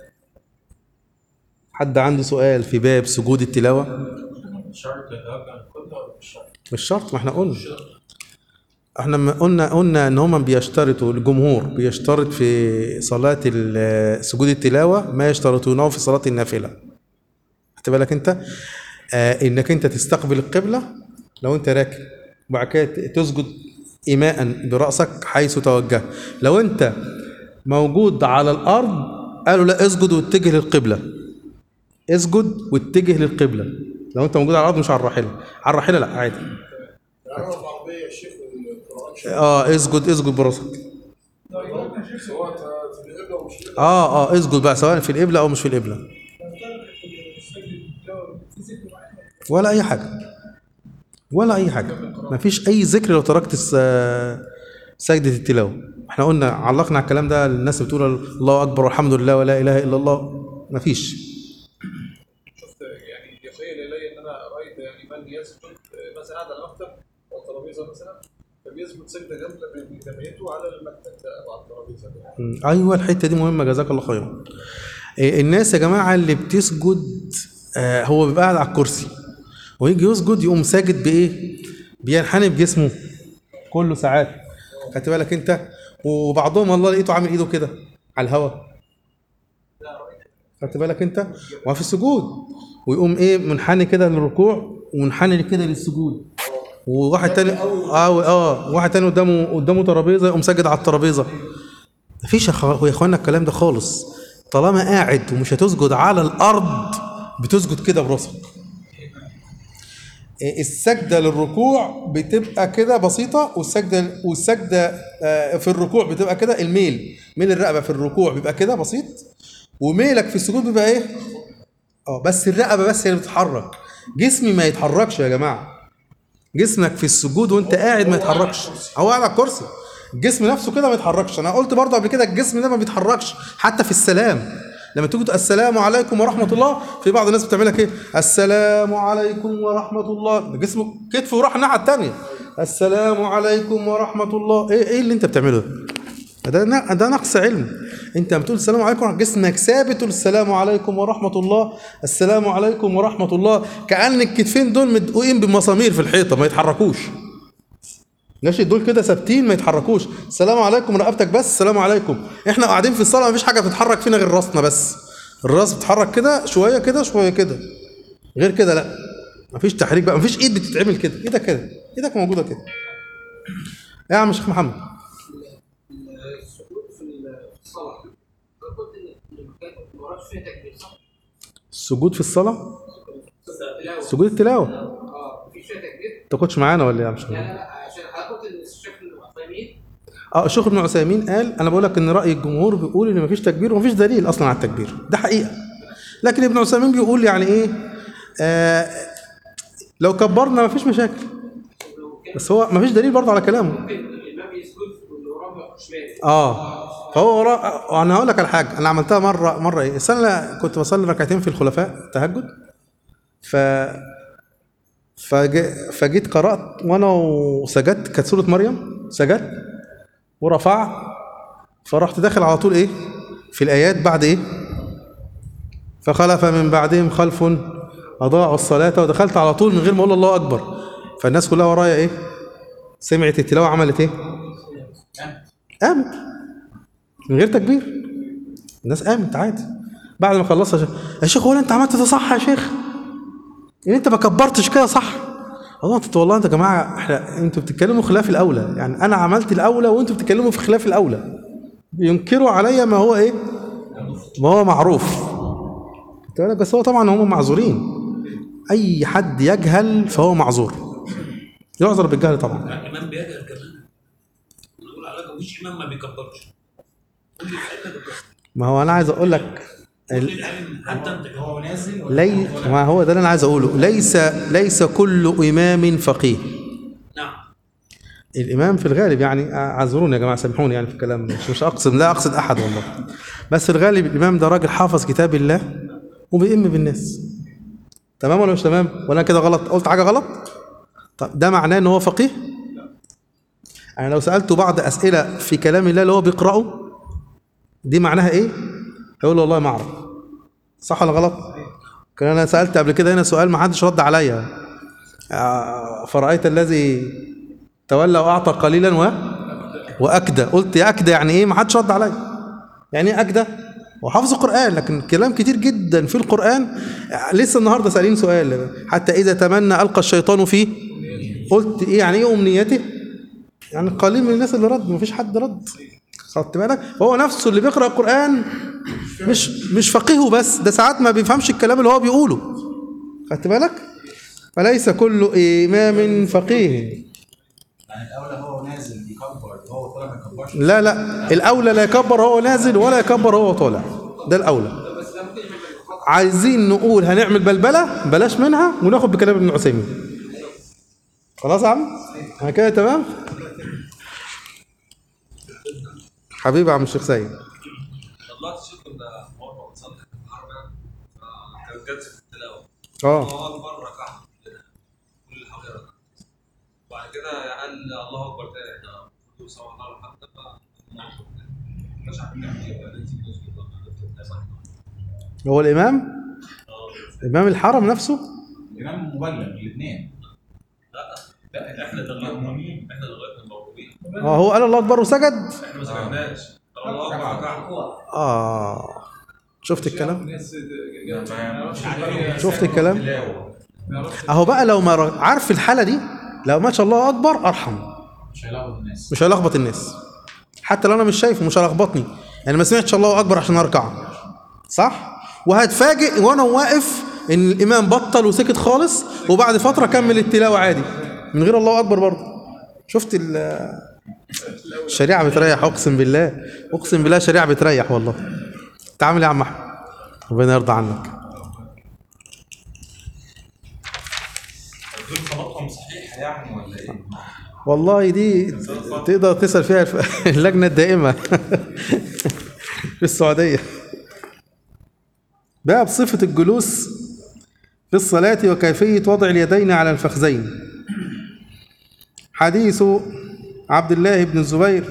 حد عنده سؤال في باب سجود التلاوة شرط يتوجه القبله ولا مش شرط؟ مش شرط ما احنا قلنا احنا ما قلنا قلنا ان هم بيشترطوا الجمهور بيشترط في صلاة ال- سجود التلاوة ما يشترطونه في صلاة النافلة خدت بالك انت آه انك انت تستقبل القبلة لو انت راكب وبعد كده تسجد ايماء برأسك حيث توجه لو انت موجود على الارض قالوا لا اسجد واتجه للقبلة اسجد واتجه للقبلة لو انت موجود على الارض مش على الراحلة على الراحلة لا عادي العربية العربية يا شيخ والقرآن شيخ اه اسجد اسجد براسك سواء في القبلة ومش في القبلة. اه اه اسجد بقى سواء في القبلة او مش في القبلة ولا اي حاجة ولا اي حاجة مفيش اي ذكر لو تركت الس- سجدة التلاوة احنا قلنا علقنا على الكلام ده الناس اللي بتقول الله اكبر والحمد لله ولا اله الا الله مفيش شفت يعني يخيل الي ان انا رايت يعني من يسجد آه، مثلا قاعد على مكتب او ترابيزه مثلا فبيسجد سجده جامده بجبهته على المكتب ده او على الترابيزه ده مم. ايوه الحته دي مهمه جزاك الله خيرا إيه، الناس يا جماعه اللي بتسجد آه، هو بيبقى قاعد على الكرسي ويجي يسجد يقوم ساجد بايه بينحني بجسمه كله ساعات خدت بالك انت وبعضهم الله لقيته عامل ايده كده على الهواء خدت بالك انت وفي السجود ويقوم ايه منحني كده للركوع ومنحني كده للسجود وواحد تاني اه اه واحد تاني قدامه قدامه ترابيزه يقوم ساجد على الترابيزه مفيش يا خ- يا اخوانا الكلام ده خالص طالما قاعد ومش هتسجد على الارض بتسجد كده براسك إيه، السجده للركوع بتبقى كده بسيطه والسجده والسجده آه، في الركوع بتبقى كده الميل ميل الرقبه في الركوع بيبقى كده بسيط وميلك في السجود بيبقى ايه اه بس الرقبه بس هي اللي بتتحرك جسمي ما يتحركش يا جماعه جسمك في السجود وانت قاعد ما يتحركش هو قاعد على الكرسي الجسم نفسه كده ما يتحركش انا قلت برضه قبل كده الجسم ده ما بيتحركش حتى في السلام لما تيجي تقول السلام عليكم ورحمه الله في بعض الناس بتعمل لك ايه السلام عليكم ورحمه الله جسمه كتفه وراح الناحيه الثانيه السلام عليكم ورحمه الله ايه ايه اللي انت بتعمله ده ده ده نقص علم انت لما تقول السلام عليكم جسمك ثابت تقول السلام عليكم ورحمه الله السلام عليكم ورحمه الله كأن الكتفين دول مدقوقين بمسامير في الحيطه ما يتحركوش ماشي دول كده ثابتين ما يتحركوش السلام عليكم رقبتك بس السلام عليكم احنا قاعدين في الصلاه مفيش حاجه بتتحرك فينا غير راسنا بس الراس بتتحرك كده شويه كده شويه كده غير كده لا مفيش تحريك بقى مفيش ايد بتتعمل كده ايدك كده ايدك موجوده كده يا عم شيخ محمد السجود في الصلاة أنا قلت إن المكان ما وراش فيها تكبير صح؟ السجود في الصلاه التلاوة سجود التلاوه اه مفيش فيها تكبير؟ انت كنتش معانا ولا ايه يا عم شيخ لا محمد؟ لا لا عشان أنا قلت إن الشكل العثيمين اه الشيخ ابن عثيمين قال انا بقول لك ان راي الجمهور بيقول ان مفيش تكبير ومفيش دليل اصلا على التكبير ده حقيقه لكن ابن عثيمين بيقول يعني ايه آه لو كبرنا مفيش مشاكل لو كان بس هو مفيش دليل برضه على كلامه ممكن الإمام يسجد واللي وراه ما يخش مات اه فهو ورا... انا هقول لك على حاجه انا عملتها مره مره ايه السنه اللي كنت بصلي ركعتين في الخلفاء تهجد ف فج... فجيت قرات وانا وسجدت كانت سوره مريم سجدت ورفعت فرحت داخل على طول ايه في الايات بعد ايه فخلف من بعدهم خلف اضاعوا الصلاه ودخلت على طول من غير ما اقول الله اكبر فالناس كلها ورايا ايه سمعت التلاوه عملت ايه قامت من غير تكبير الناس قامت عادي بعد ما خلصها شيخ يا شيخ هو انت عملت ده صح يا شيخ ان انت ما كبرتش كده صح والله انت والله انت يا جماعه احنا انتوا بتتكلموا خلاف الاولى يعني انا عملت الاولى وانتوا بتتكلموا في خلاف الاولى بينكروا عليا ما هو ايه ما هو معروف خدت بالك؟ بس هو طبعا هم معذورين اي حد يجهل فهو معذور يعذر بالجهل طبعا الامام بيجهل كمان نقول على مفيش امام ما بيكبرش كل الائمه بيكبر ما هو انا عايز اقول لك كل ال- الائمه حتى انت هو نازل ولا لي ما هو ده اللي انا عايز اقوله ليس ليس كل امام فقيه نعم الامام في الغالب يعني اعذروني يا جماعه سامحوني يعني في الكلام مش, مش اقصد لا اقصد احد والله بس في الغالب الامام ده راجل حافظ كتاب الله وبيئم بالناس تمام ولا مش تمام ولا أنا كده غلط قلت حاجه غلط طب ده معناه ان هو فقيه انا لو سالته بعض اسئله في كلام الله اللي هو بيقراه دي معناها ايه هيقول له والله ما اعرف صح ولا غلط كان انا سالت قبل كده هنا سؤال ما حدش رد عليا آه، فرأيت الذي تولى واعطى قليلا و واكدى قلت يا اكدى يعني ايه ما حدش رد عليا يعني ايه اكدى وحافظ القران لكن كلام كتير جدا في القران لسه النهارده سالين سؤال حتى اذا تمنى القى الشيطان فيه قلت ايه يعني ايه امنيته يعني قليل من الناس اللي رد مفيش حد رد خدت بالك هو نفسه اللي بيقرا القران مش مش فقيه بس ده ساعات ما بيفهمش الكلام اللي هو بيقوله خدت بالك فليس كل امام فقيه يعني الاولى هو نازل يكبر وهو طالع ما يكبرش لا لا الاولى لا يكبر وهو نازل ولا يكبر وهو طالع ده الاولى عايزين نقول هنعمل بلبله بلاش منها وناخد بكلام ابن عثيمين خلاص يا عم انا كده تمام حبيبي يا عم الشيخ سيد طلعت شيخ كنا مره بنصلي في الحرب كانت جلسه في التلاوه اه الله اكبر ركعه كل اللي حواليه ركعه وبعد كده قال الله اكبر تاني احنا المفروض سوا الله حتى الله اكبر تاني مش عارف نعمل ايه ولا نسيب نسجد ولا نسجد صح هو الامام امام الحرم نفسه الامام مبلغ الاثنين لا لا احنا دلوقتي احنا دلوقتي الموجودين اه هو قال الله اكبر وسجد احنا ما سجدناش قال الله اكبر ركعه اه شفت الكلام الناس عارفين شفت الكلام تلاوة. اهو بقى لو ما ر- عارف الحاله دي لو ما شاء الله اكبر ارحم مش هيلخبط الناس مش هيلخبط الناس حتى لو انا مش شايفه مش هيلخبطني يعني ما سمعتش الله اكبر عشان اركع صح وهتفاجئ وانا واقف ان الامام بطل وسكت خالص وبعد فتره كمل التلاوه عادي من غير الله اكبر برضه شفت ال- الشريعه بتريح اقسم بالله اقسم بالله الشريعه بتريح والله تعمل ايه يا عم احمد ربنا يرضى عنك رقم صحيح يعني ولا ايه؟ والله دي تقدر تسأل فيها الف- اللجنة الدائمة في السعودية بقى بصفة الجلوس في الصلاة وكيفية وضع اليدين على الفخذين حديث عبد الله بن الزبير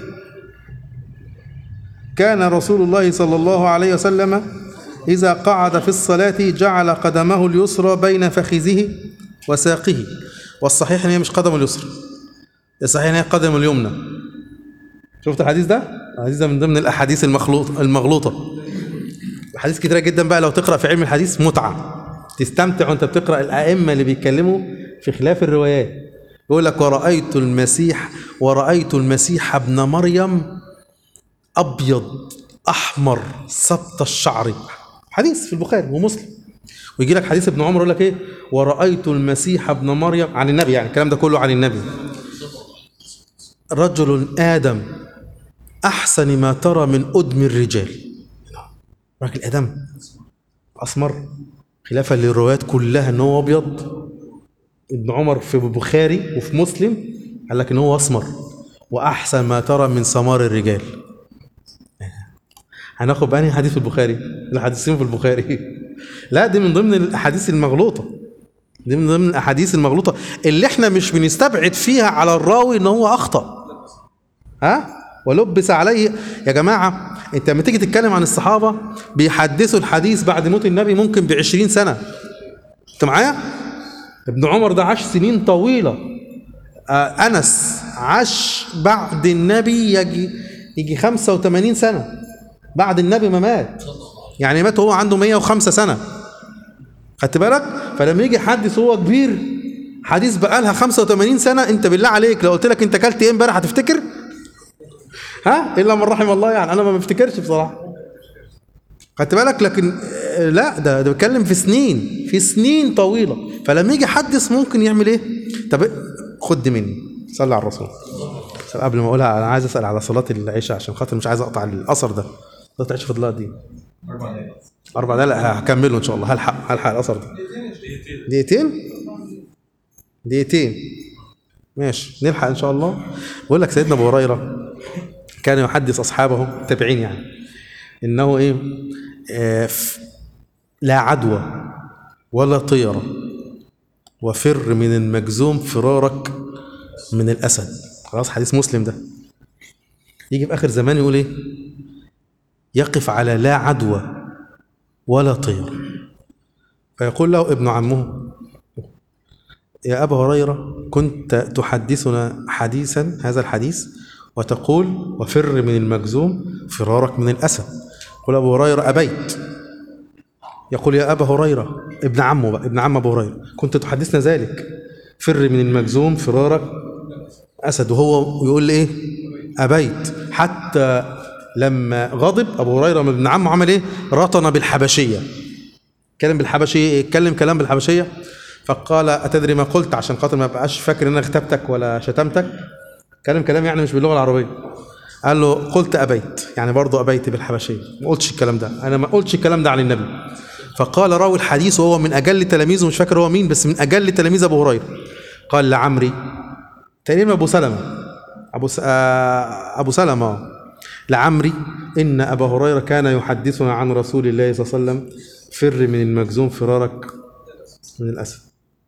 كان رسول الله صلى الله عليه وسلم إذا قعد في الصلاة جعل قدمه اليسرى بين فخذه وساقه والصحيح ان هي مش قدمه اليسرى الصحيح ان هي قدم اليمنى شفت الحديث ده الحديث ده من ضمن الاحاديث المخلوط المغلوطه احاديث كتيره جدا بقى لو تقرا في علم الحديث متعه تستمتع وانت بتقرا الائمه اللي بيتكلموا في خلاف الروايات يقول لك ورايت المسيح ورايت المسيح ابن مريم ابيض احمر سبط الشعر حديث في البخاري ومسلم ويجي لك حديث ابن عمر يقول لك ايه ورايت المسيح ابن مريم عن النبي يعني الكلام ده كله عن النبي رجل ادم احسن ما ترى من ادم الرجال راجل ادم اسمر خلافا للروايات كلها ان هو ابيض ابن عمر في البخاري وفي مسلم قال لك ان هو اسمر واحسن ما ترى من سمار الرجال هناخد بأنهي حديث في البخاري الحديثين في البخاري لا دي من ضمن الاحاديث المغلوطه دي من ضمن الاحاديث المغلوطه اللي احنا مش بنستبعد فيها على الراوي ان هو اخطا ها ولبس عليه يا جماعه انت لما تيجي تتكلم عن الصحابه بيحدثوا الحديث بعد موت النبي ممكن ب 20 سنه انت معايا ابن عمر ده عاش سنين طويله آه انس عاش بعد النبي يجي يجي 85 سنه بعد النبي ما مات يعني مات وهو عنده 105 سنه خدت بالك فلما يجي حدث وهو كبير حديث بقالها 85 سنه انت بالله عليك لو قلت لك انت اكلت ايه امبارح هتفتكر ها الا من رحم الله يعني انا ما بفتكرش بصراحه خدت بالك لكن آه، لا ده ده بيتكلم في سنين في سنين طويله فلما يجي يحدث ممكن يعمل ايه طب خد مني صلي على الرسول طب قبل ما اقولها انا عايز اسال على صلاه العشاء عشان خاطر مش عايز اقطع الاثر ده صلاه العشاء فضلها دي اربع دقايق اربع دقايق لا هكمله ان شاء الله هلحق هلحق الاثر ده دقيقتين دقيقتين ماشي نلحق ان شاء الله بقول لك سيدنا ابو هريره كان يحدث اصحابه التابعين يعني انه ايه آه ف- لا عدوى ولا طيره وفر من المجزوم فرارك من الاسد خلاص حديث مسلم ده يجي في اخر زمان يقول ايه يقف على لا عدوى ولا طير فيقول له ابن عمه يا أبا هريرة كنت تحدثنا حديثا هذا الحديث وتقول وفر من المجزوم فرارك من الأسد يقول أبو هريرة أبيت يقول يا أبا هريرة ابن عمه بقى ابن عم أبو هريرة كنت تحدثنا ذلك فر من المجزوم فرارك أسد وهو يقول لي إيه أبيت حتى لما غضب أبو هريرة من ابن عمه عمل إيه رطن بالحبشية اتكلم بالحبشية اتكلم كلام بالحبشية فقال أتدري ما قلت عشان خاطر ما بقاش فاكر إن أنا اغتبتك ولا شتمتك اتكلم كلام يعني مش باللغة العربية قال له قلت أبيت يعني برضه أبيت بالحبشية ما قلتش الكلام ده أنا ما قلتش الكلام ده عن النبي فقال راوي الحديث وهو من أجل تلاميذه مش فاكر هو مين بس من أجل تلاميذ أبو هريرة قال لعمري تقريبا أبو سلمة أبو س... آه، أبو سلمة آه. لعمري إن أبا هريرة كان يحدثنا عن رسول الله صلى الله عليه وسلم فر من المجزوم فرارك من الأسد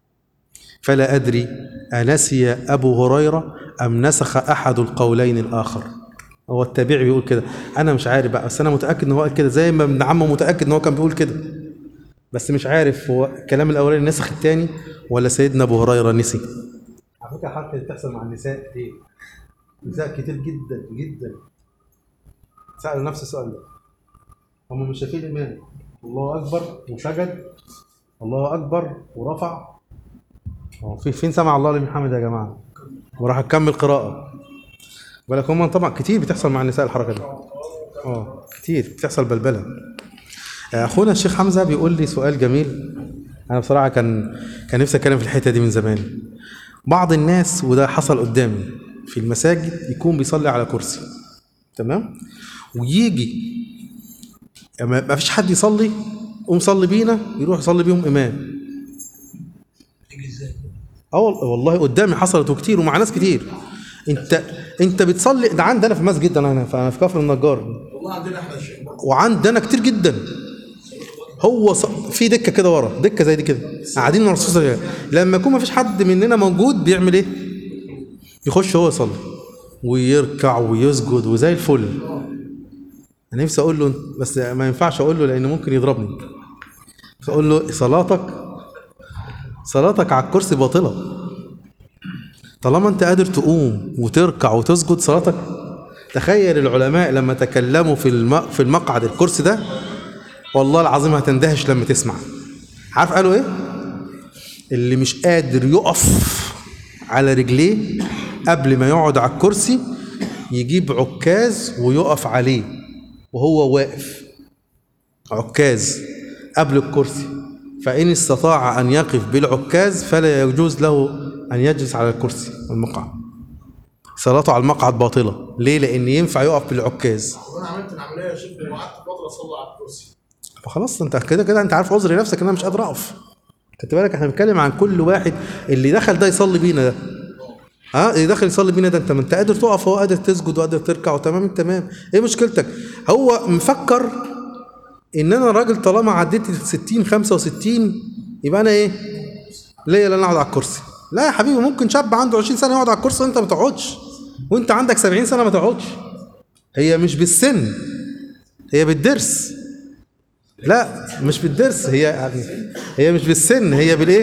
فلا أدري أنسي أبو هريرة أم نسخ أحد القولين الآخر هو التابعي بيقول كده أنا مش عارف بقى بس أنا متأكد إن هو قال كده زي ما ابن عمه متأكد إن هو كان بيقول كده بس مش عارف هو الكلام الأولاني نسخ الثاني ولا سيدنا أبو هريرة نسي على فكرة الحركة اللي بتحصل مع النساء كتير نساء كتير جدا جدا سألوا نفس السؤال ده هم مش شايفين الإمام الله أكبر وسجد الله أكبر ورفع هو في فين سمع الله لمن حمد يا جماعة وراح أكمل قراءة بالك هم طبعا كتير بتحصل مع النساء الحركة دي اه كتير بتحصل بلبلة أخونا الشيخ حمزة بيقول لي سؤال جميل أنا بصراحة كان كان نفسي أتكلم في الحتة دي من زمان بعض الناس وده حصل قدامي في المساجد يكون بيصلي على كرسي تمام ويجي ما ما فيش حد يصلي قوم صلي بينا يروح يصلي بيهم امام تيجي ازاي؟ اه وال- والله قدامي حصلت وكتير ومع ناس كتير انت انت بتصلي ده عندنا في مسجد انا هنا فانا في كفر النجار والله عندنا احنا الشيخ برضه وعندنا كتير جدا هو ص... في دكه كده ورا دكه زي دي كده قاعدين مع الرسول صلى الله عليه وسلم لما يكون ما فيش حد مننا موجود بيعمل ايه يخش هو يصلي ويركع ويسجد وزي الفل انا نفسي اقول له بس ما ينفعش اقول له لان ممكن يضربني فاقول له صلاتك صلاتك على الكرسي باطله طالما انت قادر تقوم وتركع وتسجد صلاتك تخيل العلماء لما تكلموا في الم... في المقعد الكرسي ده والله العظيم هتندهش لما تسمع عارف قالوا ايه اللي مش قادر يقف على رجليه قبل ما يقعد على الكرسي يجيب عكاز ويقف عليه وهو واقف عكاز قبل الكرسي فإن استطاع أن يقف بالعكاز فلا يجوز له أن يجلس على الكرسي المقعد صلاته على المقعد باطلة ليه؟ لأن ينفع يقف بالعكاز وانا عملت العمليه يا شيخ وقعدت فتره اصلي على الكرسي فخلاص انت كده كده انت عارف عذر نفسك ان انا مش قادر اقف خدت بالك احنا بنتكلم عن كل واحد اللي دخل ده يصلي بينا ده ها اللي داخل يصلي بينا ده انت ما انت قادر تقف هو قادر تسجد وقادر تركع وتمام تمام ايه مشكلتك هو مفكر ان انا راجل طالما عديت ال 60 65 يبقى انا ايه ليا لا انا اقعد على الكرسي لا يا حبيبي ممكن شاب عنده 20 سنه يقعد على الكرسي وانت ما تقعدش وانت عندك 70 سنه ما تقعدش هي مش بالسن هي بالدرس لا مش بالدرس هي يعني هي مش بالسن هي بالايه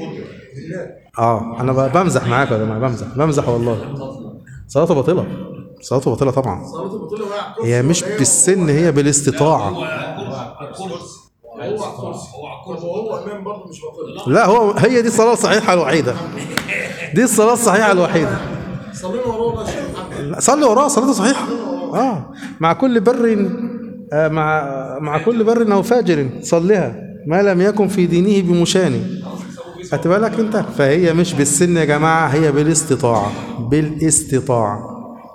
اه انا ب- بمزح معاك يا جماعه بمزح بمزح والله صلاته باطله صلاته باطله طبعا صلاه البطوله وقع على الكرسي هي مش ولا إيه؟ بالسن هي بالاستطاعه هو على الكرسي هو على الكرسي هو على طب الكرسي وهو امام برضه مش بطل لا هو هي دي الصلاه الصحيحه الوحيده دي الصلاه الصحيحه الوحيده صلينا وراه يا شيخ محمد صلي وراه صلاته صحيحه اه مع كل بر آه مع مع كل بر او فاجر صليها ما لم يكن في دينه بمشان خدت بالك انت فهي مش بالسن يا جماعه هي بالاستطاعه بالاستطاعه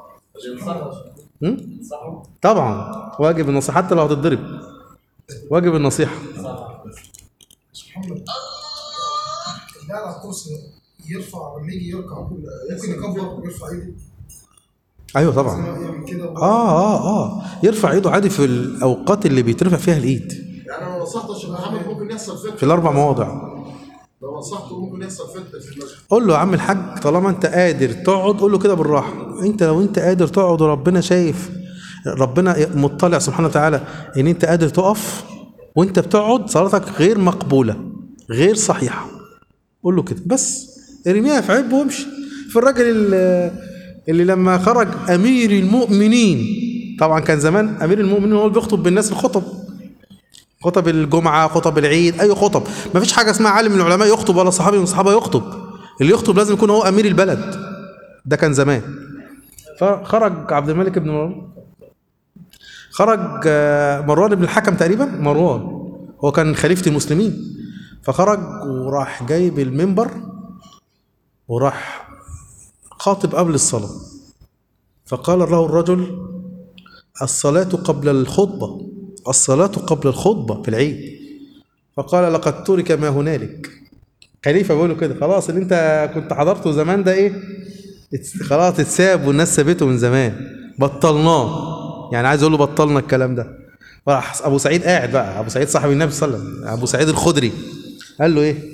م? طبعا واجب النصيحه حتى لو هتتضرب واجب النصيحه محمد اللي قاعد على الكرسي يرفع لما يجي يركع ممكن يكبر ويرفع ايده ايوه طبعا يعمل كده اه اه اه يرفع ايده عادي في الاوقات اللي بيترفع فيها الايد يعني انا نصحت يا شيخ محمد ممكن يحصل فتنه في الاربع مواضع لو نصحته ممكن يحصل فتنه في المسجد قول له يا عم الحاج طالما انت قادر تقعد قول له كده بالراحه انت لو انت قادر تقعد وربنا شايف ربنا مطلع سبحانه وتعالى ان انت قادر تقف وانت بتقعد صلاتك غير مقبوله غير صحيحه قول له كده بس ارميها في عيب وامشي في الراجل اللي, اللي لما خرج امير المؤمنين طبعا كان زمان امير المؤمنين هو اللي بيخطب بالناس الخطب خطب الجمعة خطب العيد أي خطب ما فيش حاجة اسمها عالم من العلماء يخطب ولا صحابي من الصحابة يخطب اللي يخطب لازم يكون هو أمير البلد ده كان زمان فخرج عبد الملك بن مروان خرج آه، مروان بن الحكم تقريبا مروان هو كان خليفة المسلمين فخرج وراح جايب المنبر وراح خاطب قبل الصلاة فقال له الرجل الصلاة قبل الخطبة الصلاة قبل الخطبة في العيد فقال لقد ترك ما هنالك خليفة بيقول له كده خلاص اللي انت كنت حضرته زمان ده ايه اتس- خلاص اتساب والناس سابته من زمان بطلناه يعني عايز اقول له بطلنا الكلام ده راح ابو سعيد قاعد بقى ابو سعيد صاحب النبي صلى الله عليه وسلم ابو سعيد الخدري قال له ايه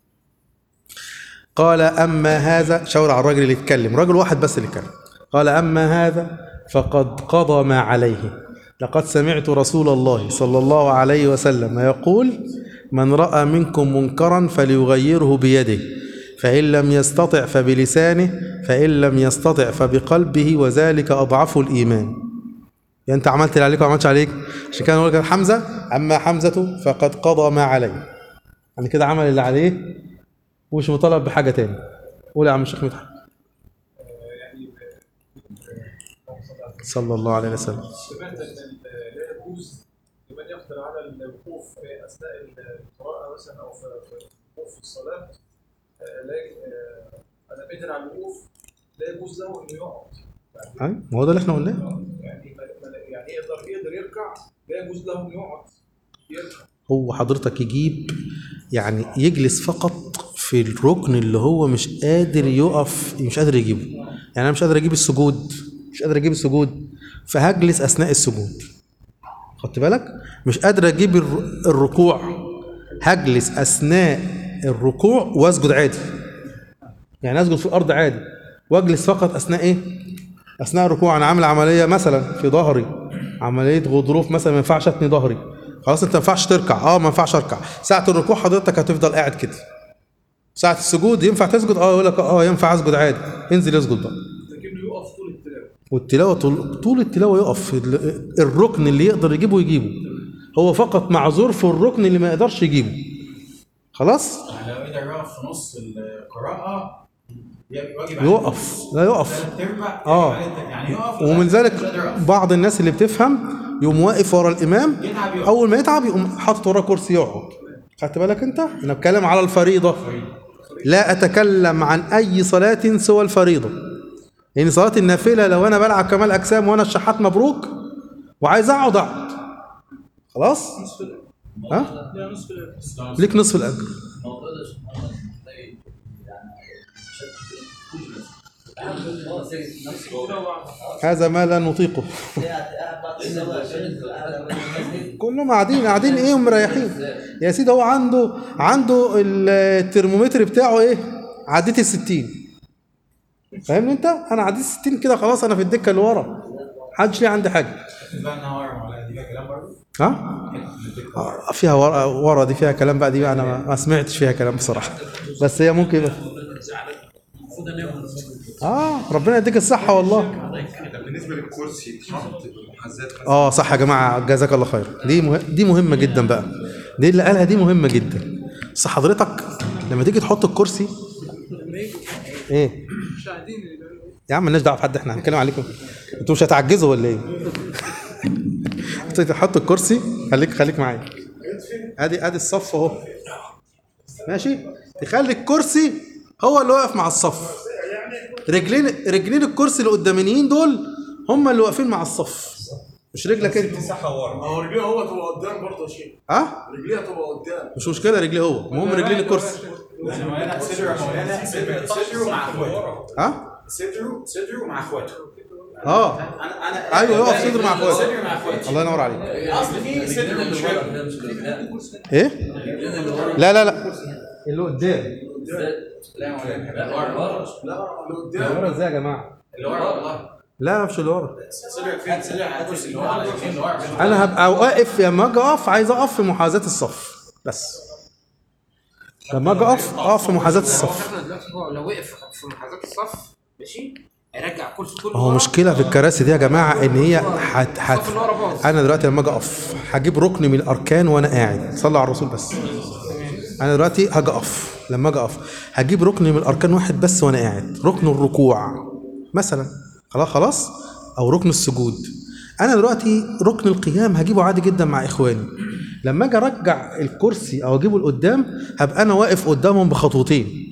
قال أما هذا شاور على الراجل اللي يتكلم راجل واحد بس اللي يتكلم قال أما هذا فقد قضى ما عليه لقد سمعت رسول الله صلى الله عليه وسلم يقول من رأى منكم منكرا فليغيره بيده فإن لم يستطع فبلسانه فإن لم يستطع فبقلبه وذلك أضعف الإيمان يعني أنت عملت اللي عليك وما عملتش عليك عشان كده نقول لك حمزة أما حمزة فقد قضى ما عليه يعني كده عمل اللي عليه ومش مطالب بحاجة تاني قول يا عم الشيخ مدحت صلى الله عليه وسلم سمعت ان ال- لا يجوز لمن يقدر على الوقوف في اثناء القراءه مثلا او في في الوقوف في الصلاه آه، لا ي- آه، انا قادر على الوقوف لا يجوز له انه يقعد يعني أي ما هو ده اللي احنا قلناه يعني ما- ما- يعني يقدر يقدر يركع لا يجوز له انه يقعد يركع هو حضرتك يجيب يعني يجلس فقط في في الركن اللي هو مش قادر يقف مش قادر يجيبه يعني انا مش قادر اجيب السجود مش قادر اجيب السجود فهجلس اثناء السجود خدت بالك مش قادر اجيب الر- الركوع هجلس اثناء الركوع واسجد عادي يعني اسجد في الارض عادي واجلس فقط اثناء ايه اثناء الركوع انا عامل عمليه مثلا في ظهري عمليه غضروف مثلا ما ينفعش اتني ظهري خلاص انت ما ينفعش تركع اه ما ينفعش اركع ساعه الركوع حضرتك هتفضل قاعد كده ساعه السجود ينفع تسجد اه يقول لك اه ينفع اسجد عادي انزل اسجد بقى لكنه يقف طول التلاوه والتلاوه طول, طول التلاوه يقف ال- الركن اللي يقدر يجيبه يجيبه هو فقط معذور في الركن اللي ما يقدرش يجيبه خلاص يعني لو قدر يقف في نص القراءة واجب عليه يقف لا يقف ثلاث ارباع آه. يعني يقف ومن ذلك مش قادر يقف. بعض الناس اللي بتفهم يقوم واقف ورا الامام يتعب يقف. اول ما يتعب يقوم حاطط وراه كرسي يقعد خدت بالك انت انا بتكلم على الفريضه لا اتكلم عن اي صلاه سوى الفريضه يعني صلاه النافله لو انا بلعب كمال اجسام وانا الشحات مبروك وعايز اقعد اقعد خلاص ها لا نصف الاجر ليك نصف الاجر الموضوع ده سبحان الله تلاقي يعني بشكل كل هو ساجد في نفس الوضع هذا ما لا نطيقه قاعد بعد الصلاه عشان قاعد المسجد كلهم قاعدين قاعدين ايه ومريحين يا سيدي هو عنده عنده الترمومتر بتاعه ايه عديت ال 60 فاهمني انت انا عديت 60 كده خلاص انا في الدكه اللي ورا محدش ليه عندي حاجه بقى انها ورا ولا دي بقى كلام برضه ها آه، فيها ورا ورا دي فيها كلام بقى دي بقى انا ما- ما سمعتش فيها كلام بصراحه بس هي ممكن يبقى المفروض انام اه ربنا يديك الصحه والله بالنسبه للكرسي يتحط بمحاذاه اه صح يا جماعه جزاك الله خير دي مه... دي مهمه جدا بقى دي اللي قالها دي مهمه جدا بس حضرتك لما تيجي تحط الكرسي ايه مش قاعدين يا عم مالناش دعوه بحد احنا هنتكلم عليكم انتوا مش هتعجزوا ولا ايه انت تحط الكرسي خليك خليك معايا ادي ادي الصف اهو ماشي تخلي الكرسي هو اللي واقف مع الصف رجلين رجلين الكرسي اللي قدامانيين دول هم اللي واقفين مع الصف مش رجلك انت مساحه ورا ما هو رجليه هو تبقى قدام برضه يا شيخ ها رجليه تبقى قدام مش مشكله رجليه هو المهم رجلين الكرسي مولانا صدره مولانا صدره صدره مع اخواته ها صدره صدره مع اخواته اه انا انا ايوه يقف صدره مع اخواته صدره مع اخواته الله ينور عليك اصل في صدره مش كده ده مش رجلان ايه رجلان اللي ورا لا لا لا اللي قدام لا يا مولانا لا ورا ورا اللي ورا ازاي يا جماعه اللي ورا والله لا مش اللي ورا صدرك فين صدرك على الكرسي اللي هو على اليمين اللي ورا انا هبقى واقف لما اجي اقف عايز اقف في محاذاه الصف بس لما اجي اقف اقف في محاذاه الصف احنا دلوقتي هو لو وقف في محاذاه الصف ماشي هيرجع الكرسي كله هو ورا. مشكله في الكراسي دي يا جماعه ان هي هت هت الصف اللي ورا باظ انا دلوقتي لما اجي اقف هجيب ركن من الاركان وانا قاعد صلى على الرسول بس انا دلوقتي هاجي اقف لما اجي اقف هجيب ركن من الاركان واحد بس وانا قاعد ركن الركوع مثلا خلاص خلاص او ركن السجود انا دلوقتي ركن القيام هجيبه عادي جدا مع اخواني لما اجي ارجع الكرسي او اجيبه لقدام هبقى انا واقف قدامهم بخطوتين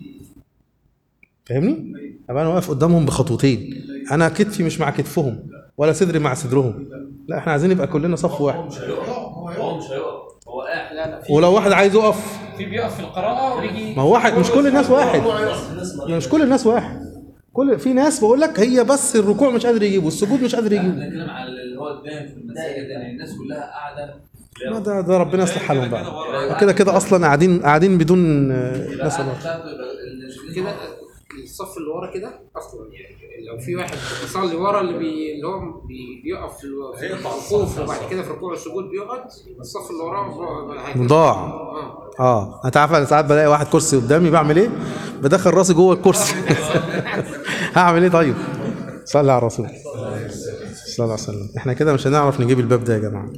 فاهمني هبقى انا واقف قدامهم بخطوتين انا كتفي مش مع كتفهم ولا صدري مع صدرهم لا احنا عايزين نبقى كلنا صف واحد هو مش هيقف هو قاعد لا لا في ولو واحد عايز يقف في بيقف في القراءه ويجي ما هو واحد مش كل الناس واحد مش كل الناس واحد كل في ناس بقول لك هي بس الركوع مش قادر يجيبه السجود مش قادر يجيبه بنتكلم على اللي هو قدام في المساجد يعني الناس كلها قاعده لا ده ده ربنا يصلح حالهم بقى كده كده اصلا قاعدين قاعدين بدون آه، ناس الله كده الصف اللي ورا كده اصلا يعني لو في واحد بيصلي ورا اللي بي اللي هو بي بيقف في الو- في الوقوف وبعد كده في الركوع والسجود بيقعد الصف اللي وراه بقى- هيكون- ضاع اه اه انت عارف انا ساعات بلاقي واحد كرسي قدامي بعمل ايه بدخل راسي جوه الكرسي هعمل ايه طيب صلي على الرسول صلى الله عليه وسلم احنا كده مش هنعرف نجيب الباب ده يا جماعه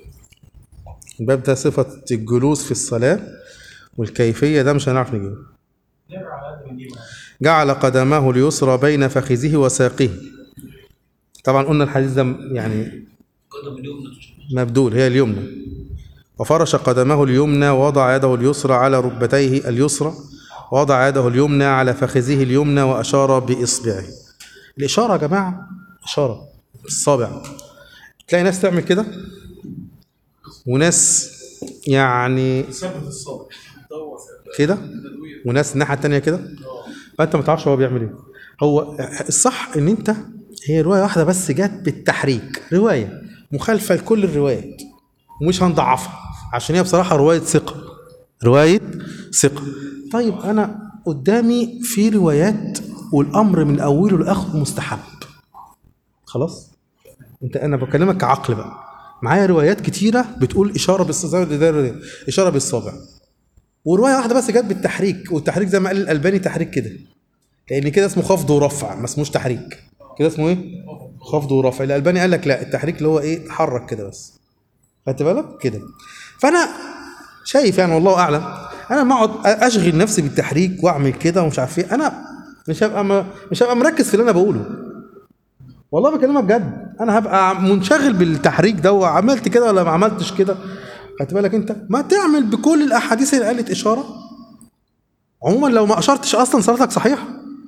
الباب ده صفه الجلوس في الصلاه والكيفيه ده مش هنعرف نجيبه نقرا على قد ما نجيب جعل قدماه اليسرى بين فخذه وساقه طبعا قلنا الحديث ده يعني قدم اليمنى مبدول هي اليمنى وفرش قدمه اليمنى ووضع يده اليسرى على ركبتيه اليسرى ووضع يده اليمنى على فخذه اليمنى وأشار بإصبعه الإشارة يا جماعة إشارة الصابع تلاقي ناس تعمل كده وناس يعني ثبت الصبر كده وناس الناحيه التانيه كده فانت ما تعرفش هو بيعمل ايه هو الصح ان انت هي روايه واحده بس جت بالتحريك روايه مخالفه لكل الروايات ومش هنضعفها عشان هي بصراحه روايه ثقه روايه ثقه طيب انا قدامي في روايات والامر من اوله لاخره مستحب خلاص انت انا بكلمك كعقل بقى معايا روايات كتيره بتقول اشاره بالصابع اشاره بالصابع وروايه واحده بس جت بالتحريك والتحريك زي ما قال الالباني تحريك كده لان كده اسمه خفض ورفع ما اسموش تحريك كده اسمه ايه خفض ورفع الالباني قال لك لا التحريك اللي هو ايه حرك كده بس خدت بالك كده فانا شايف يعني والله اعلم انا ما اقعد اشغل نفسي بالتحريك واعمل كده ومش عارف ايه انا مش هبقى م- مش هبقى مركز في اللي انا بقوله والله بكلمك بجد انا هبقى منشغل بالتحريك ده وعملت كده ولا ما عملتش كده خدت بالك انت ما تعمل بكل الاحاديث اللي قالت اشاره عموما لو ما اشرتش اصلا صلاتك صحيحه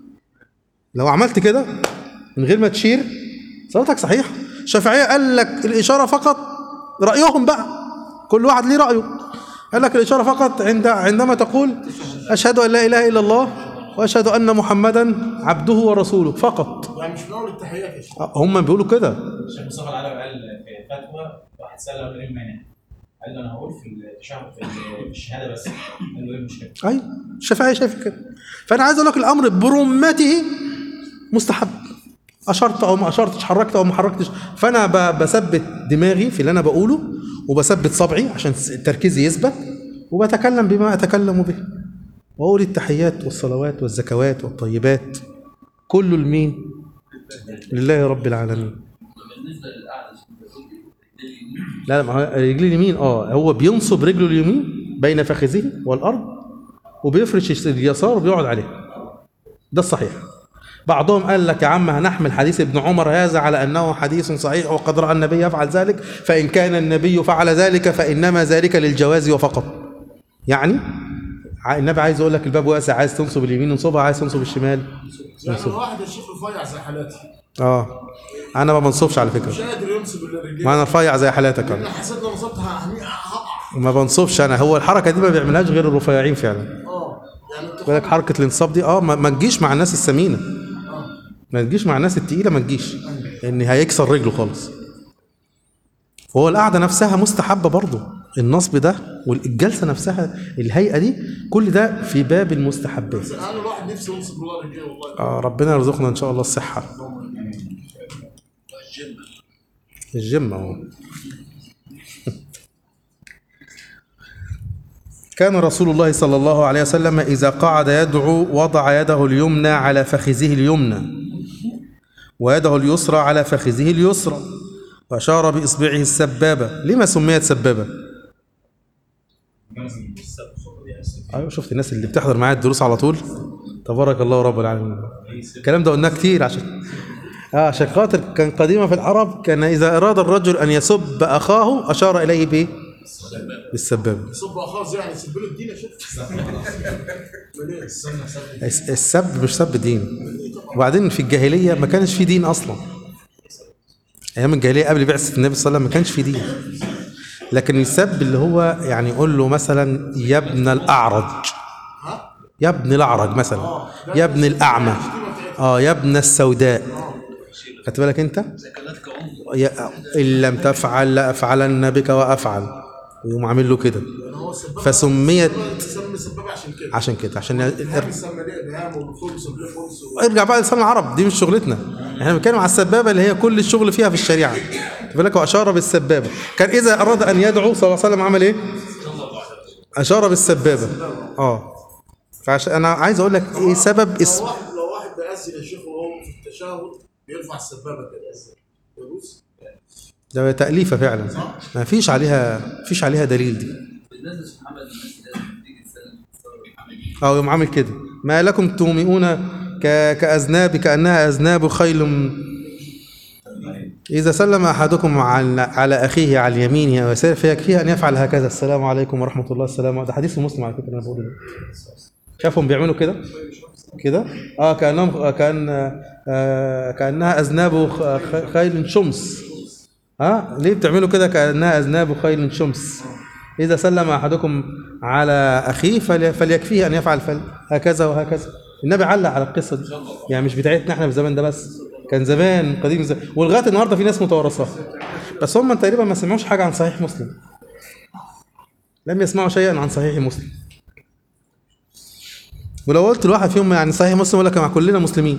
لو عملت كده من غير ما تشير صلاتك صحيحه الشافعيه قال لك الاشاره فقط رايهم بقى كل واحد ليه رايه قال لك الاشاره فقط عند عندما تقول اشهد ان لا اله الا الله واشهد ان محمدا عبده ورسوله فقط يعني مش من اول التحيات يا شيخ هم بيقولوا كده الشيخ مصطفى العلوي قال في فتوى واحد سال له ايه المانع؟ قال له انا هقول في التشهد في ال- في الشهاده بس قال له ايه المشكله؟ ايوه الشافعيه شايف كده فانا عايز اقول لك الامر برمته مستحب اشرت او ما اشرتش حركت او ما حركتش فانا ب- بثبت دماغي في اللي انا بقوله وبثبت صبعي عشان تركيزي يثبت وبتكلم بما اتكلم به واقول التحيات والصلوات والزكوات والطيبات كله لمين لله رب العالمين بالنسبه للقعده لا لا ما هو رجلي اليمين اه هو بينصب رجله اليمين بين فخذه والارض وبيفرش اليسار وبيقعد عليه ده الصحيح بعضهم قال لك يا عم هنحمل حديث ابن عمر هذا على انه حديث صحيح وقد راى النبي يفعل ذلك فان كان النبي فعل ذلك فانما ذلك للجواز وفقط يعني ع- النبي عايز يقول لك الباب واسع عايز تنصب اليمين انصبها عايز تنصب الشمال يعني انصب الواحد يا شيخ رفيع زي حالاتي اه انا ما بنصبش على فكره مش قادر ينصب الرجال ما انا رفيع زي حالاتك انا انا حسيت لو نصبتها هني- هقع ما بنصبش انا هو الحركه دي ما بيعملهاش غير الرفيعين فعلا اه يعني انت بالك حركه الانصاب دي اه ما, ما تجيش مع الناس السمينه اه ما تجيش مع الناس التقيله ما تجيش ان هيكسر رجله خالص وهو القعده نفسها مستحبه برضه النصب ده والجلسه نفسها الهيئه دي كل ده في باب المستحبات بس انا الواحد نفسه ينصب له رجال والله آه ربنا يرزقنا ان شاء الله الصحه الجيم اهو كان رسول الله صلى الله عليه وسلم إذا قعد يدعو وضع يده اليمنى على فخذه اليمنى ويده اليسرى على فخذه اليسرى وأشار بإصبعه السبابة لما سميت سبابة؟ أيوة شفت الناس اللي بتحضر معايا الدروس على طول تبارك الله رب العالمين الكلام ده قلناه كتير عشان اه عشان خاطر كان قديما في العرب كان إذا أراد الرجل أن يسب أخاه أشار إليه بإيه؟ بالسبابة يصب اخاه زي يعني يسب له الدين يا شيخ منين الس- السب مش سب دين وبعدين في الجاهليه ما كانش في دين اصلا ايام الجاهليه قبل بعثه النبي صلى الله عليه وسلم ما كانش في دين لكن السب اللي هو يعني يقول له مثلا يا ابن الاعرج يا ابن الاعرج مثلا يا ابن الاعمى اه يا ابن السوداء خدت بالك انت يا- ان لم تفعل لافعلن بك وافعل ويقوم عامل له كده يعني هو السبابه فسميت سمي سبابه عشان كده عشان كده عشان الهام سمى ليه بهام والخمس وبليه خمس و- ارجع بقى لسان العرب دي مش شغلتنا احنا بنتكلم على السبابه اللي هي كل الشغل فيها في الشريعه خد بالك واشار بالسبابه كان اذا اراد ان يدعو صلى الله عليه وسلم عمل ايه اشار بالسبابه اه فعشان انا عايز اقول لك ايه سبب لو اسم واحد لو واحد بيأذن يا شيخ وهو في التشهد بيرفع السبابه كده يجوز ده تاليفه فعلا ما فيش عليها فيش عليها دليل دي بالنسبه لمحمد الناس اللي لازم تيجي تسلم تتصرف محمد او يوم عامل كده ما لكم تومئون ك... كأذناب كأنها أذناب خيل إذا سلم أحدكم على, على أخيه على يمينه أو يساره فيكفيه أن يفعل هكذا السلام عليكم ورحمة الله السلام ده حديث مسلم على فكرة أنا بقوله ده شافهم بيعملوا كده كده اه كأنهم آه، كأن آه كأنها أذناب خ- خ- خيل شمس ها ليه بتعملوا كده كأنها أذناب خيل شمس إذا سلم أحدكم على أخيه فلي- فليكفيه أن يفعل فل هكذا وهكذا النبي علق على القصة دي يعني مش بتاعتنا احنا في الزمان ده بس كان زمان قديم زمان ولغاية النهاردة في ناس متوارثاها بس هم تقريبا ما سمعوش حاجة عن صحيح مسلم لم يسمعوا شيئا عن صحيح مسلم ولو قلت لواحد فيهم يعني صحيح مسلم يقول لك مع كلنا مسلمين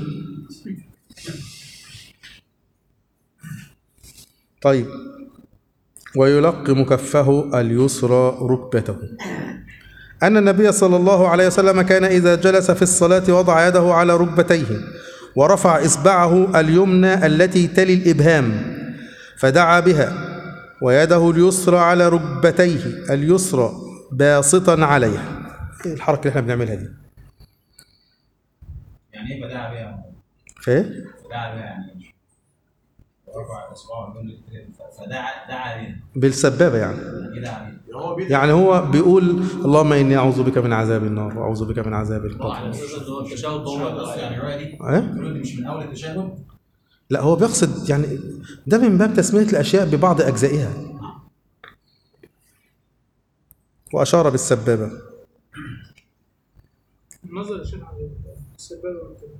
طيب ويلقم كفه اليسرى ركبته أن النبي صلى الله عليه وسلم كان إذا جلس في الصلاة وضع يده على ركبتيه ورفع إصبعه اليمنى التي تلي الإبهام فدعا بها ويده اليسرى على ركبتيه اليسرى باسطا عليها إيه الحركة اللي احنا بنعملها دي يعني ايه بدعها بيها؟ فايه؟ بدعها بيها يعني إيه؟ رفع اصبعه من الاثنين فدعا دعا بيها بالسبابة يعني يعني دعا بيها يعني هو بيقول اللهم إني أعوذ بك من عذاب النار وأعوذ بك من عذاب القبر على اساس ان هو التشهد هو بس يعني الروايه دي إيه؟ بيقولوا دي مش من اول التشهد لا هو بيقصد يعني ده من باب تسمية الأشياء ببعض أجزائها وأشار بالسبابة النظر يا شيخ على السبابه وكده.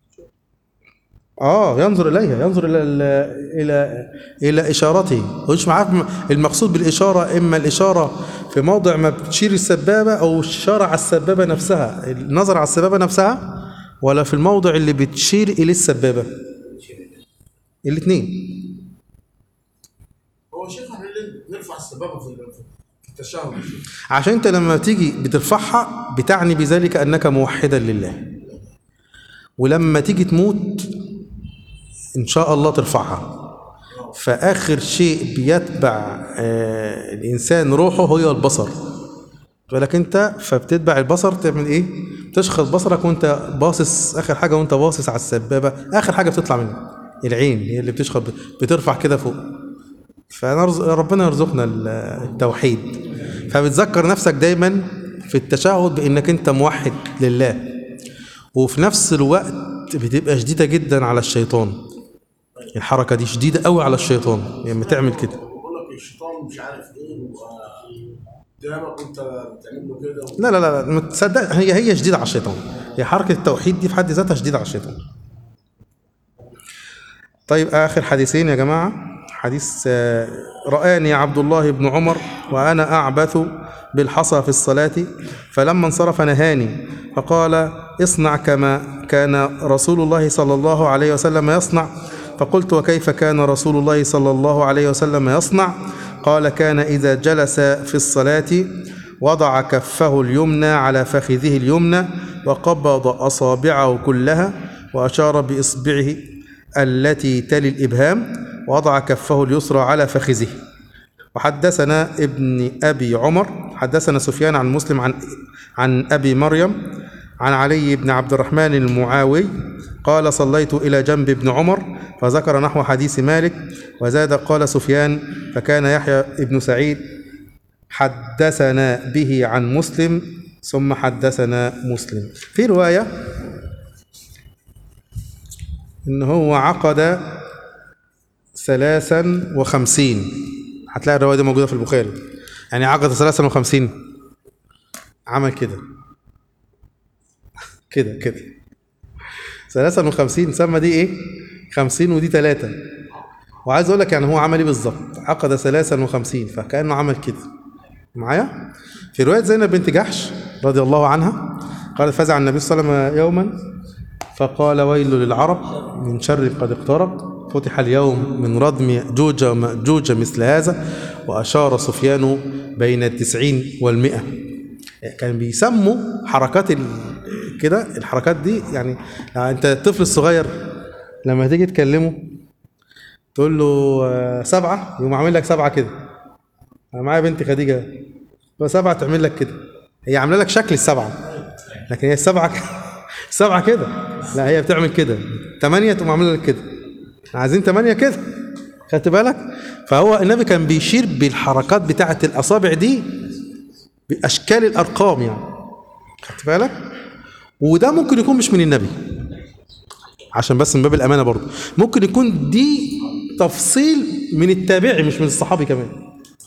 اه ينظر اليها ينظر الى الى الى اشارته مش معاك المقصود بالاشاره اما الاشاره في موضع ما بتشير السبابه او الاشاره على السبابه نفسها النظر على السبابه نفسها ولا في الموضع اللي بتشير اليه السبابه الاثنين هو شيخ احنا ليه نرفع السبابه في في التشهد عشان انت لما تيجي بترفعها بتعني بذلك انك موحدا لله ولما تيجي تموت ان شاء الله ترفعها فاخر شيء بيتبع آه الانسان روحه هي البصر بالك انت فبتتبع البصر تعمل ايه تشخص بصرك وانت باصص اخر حاجه وانت باصص على السبابه اخر حاجه بتطلع منك العين هي اللي بتشخص بترفع كده فوق فربنا يرزقنا ال- التوحيد فبتذكر نفسك دايما في التشهد بانك انت موحد لله وفي نفس الوقت بتبقى شديده جدا على الشيطان الحركه دي شديده قوي على الشيطان لما تعمل كده بقول لك الشيطان مش عارف ايه ويبقى قدامك وانت بتعمل له كده لا لا لا ما تصدق هي هي شديده على الشيطان هي حركه التوحيد دي في حد ذاتها شديده على الشيطان طيب اخر حديثين يا جماعه حديث آه، رآني عبد الله بن عمر وأنا أعبث بالحصى في الصلاة فلما انصرف نهاني فقال اصنع كما كان رسول الله صلى الله عليه وسلم يصنع فقلت وكيف كان رسول الله صلى الله عليه وسلم يصنع قال كان إذا جلس في الصلاة وضع كفه اليمنى على فخذه اليمنى وقبض أصابعه كلها وأشار بإصبعه التي تلي الإبهام وضع كفه اليسرى على فخذه وحدثنا ابن أبي عمر حدثنا سفيان عن مسلم عن عن أبي مريم عن علي بن عبد الرحمن المعاوي قال صليت إلى جنب ابن عمر فذكر نحو حديث مالك وزاد قال سفيان فكان يحيى ابن سعيد حدثنا به عن مسلم ثم حدثنا مسلم في رواية إن هو عقد ثلاثا وخمسين هتلاقي الرواية دي موجودة في البخاري يعني عقد ثلاثا وخمسين عمل كده كده كده ثلاثا وخمسين سمى دي ايه خمسين ودي ثلاثة وعايز اقول لك يعني هو عمل ايه بالظبط عقد ثلاثا وخمسين فكأنه عمل كده معايا في رواية زينب بنت جحش رضي الله عنها قالت فزع النبي صلى الله عليه وسلم يوما فقال ويل للعرب من شر قد اقترب فتح اليوم من ردم يأجوج ومأجوج مثل هذا وأشار سفيان بين التسعين والمئة كان بيسموا حركات ال- كده الحركات دي يعني يعني انت الطفل الصغير لما تيجي تكلمه تقول له آه، سبعة يقوم عامل لك سبعة كده انا معايا بنت خديجة فسبعة تعمل لك كده هي عامله لك شكل السبعة لكن هي السبعة ك- السبعة كده لا هي بتعمل كده ثمانية تقوم عامله لك كده احنا عايزين ثمانية كده خدت بالك فهو النبي كان بيشير بالحركات بتاعة الأصابع دي بأشكال الأرقام يعني خدت بالك وده ممكن يكون مش من النبي عشان بس من باب الأمانة برضه ممكن يكون دي تفصيل من التابعي مش من الصحابي كمان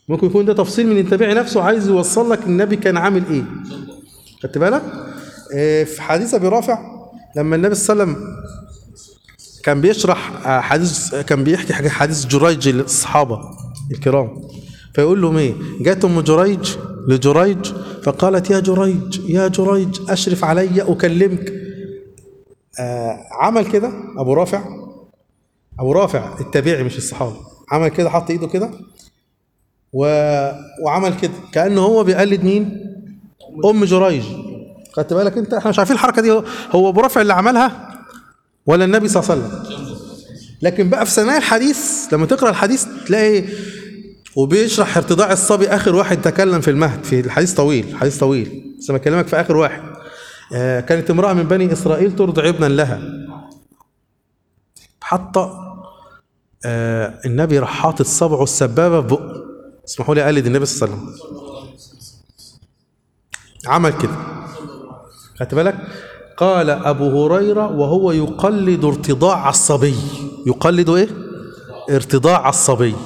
ممكن يكون ده تفصيل من التابعي نفسه عايز يوصل لك النبي كان عامل ايه خدت بالك آه، في حديث ابي رافع لما النبي صلى الله عليه وسلم كان بيشرح آه، حديث كان بيحكي حاجة- حديث جريج للصحابه الكرام فيقول لهم ايه جاءت ام جريج لجريج فقالت يا جريج يا جريج اشرف علي اكلمك آه عمل كده ابو رافع ابو رافع التابعي مش الصحابي عمل كده حط ايده كده و... وعمل كده كانه هو بيقلد مين ام جريج خدت بالك انت احنا مش عارفين الحركه دي هو- هو ابو رافع اللي عملها ولا النبي صلى الله عليه وسلم لكن بقى في ثنايا الحديث لما تقرا الحديث تلاقي وبيشرح ارتضاع الصبي اخر واحد تكلم في المهد في الحديث طويل حديث طويل بس انا بكلمك في اخر واحد آه كانت امراه من بني اسرائيل ترضع ابنا لها حاطه آه النبي راح حاطط صبعه السبابه في بقه اسمحوا لي اقلد النبي صلى الله عليه وسلم عمل كده خدت بالك قال ابو هريره وهو يقلد ارتضاع الصبي يقلد ايه ارتضاع الصبي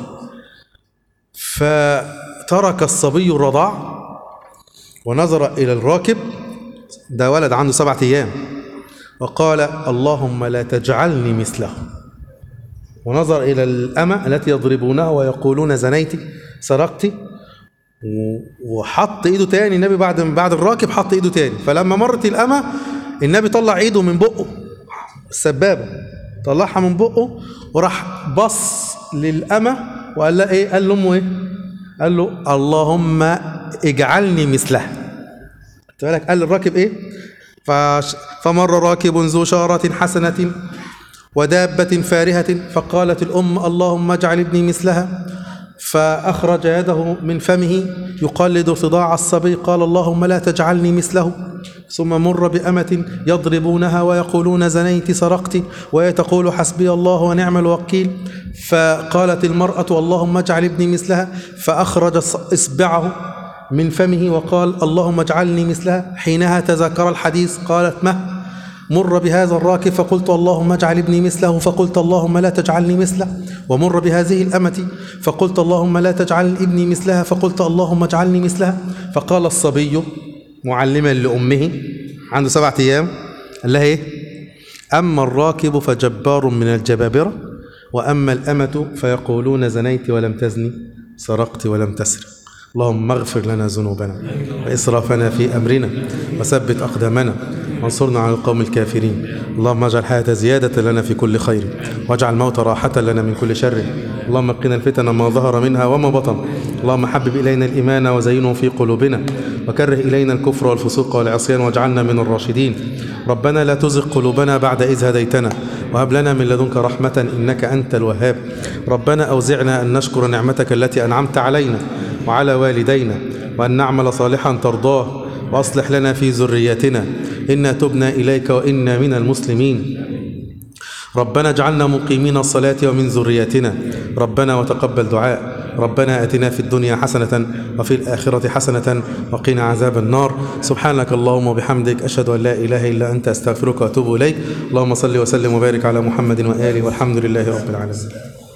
فترك الصبي الرضاع ونظر الى الراكب ده ولد عنده سبعة ايام وقال اللهم لا تجعلني مثله ونظر إلى الأمة التي يضربونها ويقولون زنيتي سرقتي و- وحط ايده تاني النبي بعد بعد الراكب حط ايده تاني فلما مرت الأمة النبي طلع ايده من بقه السبابة طلعها من بقه وراح بص للأمة وقال لها ايه قال لأمه ايه قال له اللهم اجعلني مثلها خدت بالك قال للراكب ايه فش- فمر راكب ذو شارة حسنة ودابة فارهة فقالت الأم اللهم اجعل ابني مثلها فأخرج يده من فمه يقلد ارتضاع الصبي قال اللهم لا تجعلني مثله ثم مر بأمة يضربونها ويقولون زنيت سرقت وهي تقول حسبي الله ونعم الوكيل فقالت المرأة اللهم اجعل ابني مثلها فأخرج إصبعه من فمه وقال اللهم اجعلني مثلها حينها تذكر الحديث قالت مه مر بهذا الراكب فقلت اللهم اجعل ابني مثله فقلت اللهم لا تجعلني مثله ومر بهذه الأمة فقلت اللهم لا تجعل ابني مثلها فقلت اللهم اجعلني مثلها فقال الصبي معلما لأمه عنده سبعة أيام قال لها إيه أما الراكب فجبار من الجبابرة وأما الأمة فيقولون زنيت ولم تزني سرقت ولم تسرق اللهم اغفر لنا ذنوبنا وإسرافنا في أمرنا وثبت أقدامنا وانصرنا على القوم الكافرين اللهم اجعل الحياة زيادة لنا في كل خير واجعل الموت راحة لنا من كل شر اللهم قنا الفتن ما ظهر منها وما بطن اللهم حبب إلينا الإيمان وزينه في قلوبنا وكره إلينا الكفر والفسوق والعصيان واجعلنا من الراشدين ربنا لا تزغ قلوبنا بعد إذ هديتنا وهب لنا من لدنك رحمة إنك أنت الوهاب ربنا أوزعنا أن نشكر نعمتك التي أنعمت علينا وعلى والدينا وأن نعمل صالحا ترضاه وأصلح لنا في ذريتنا إنا تبنا إليك وإنا من المسلمين ربنا اجعلنا مقيمين الصلاة ومن ذريتنا ربنا وتقبل دعاء ربنا آتنا في الدنيا حسنة وفي الآخرة حسنة وقنا عذاب النار سبحانك اللهم وبحمدك أشهد أن لا إله إلا أنت أستغفرك وأتوب إليك اللهم صل وسلم وبارك على محمد وآله والحمد لله رب العالمين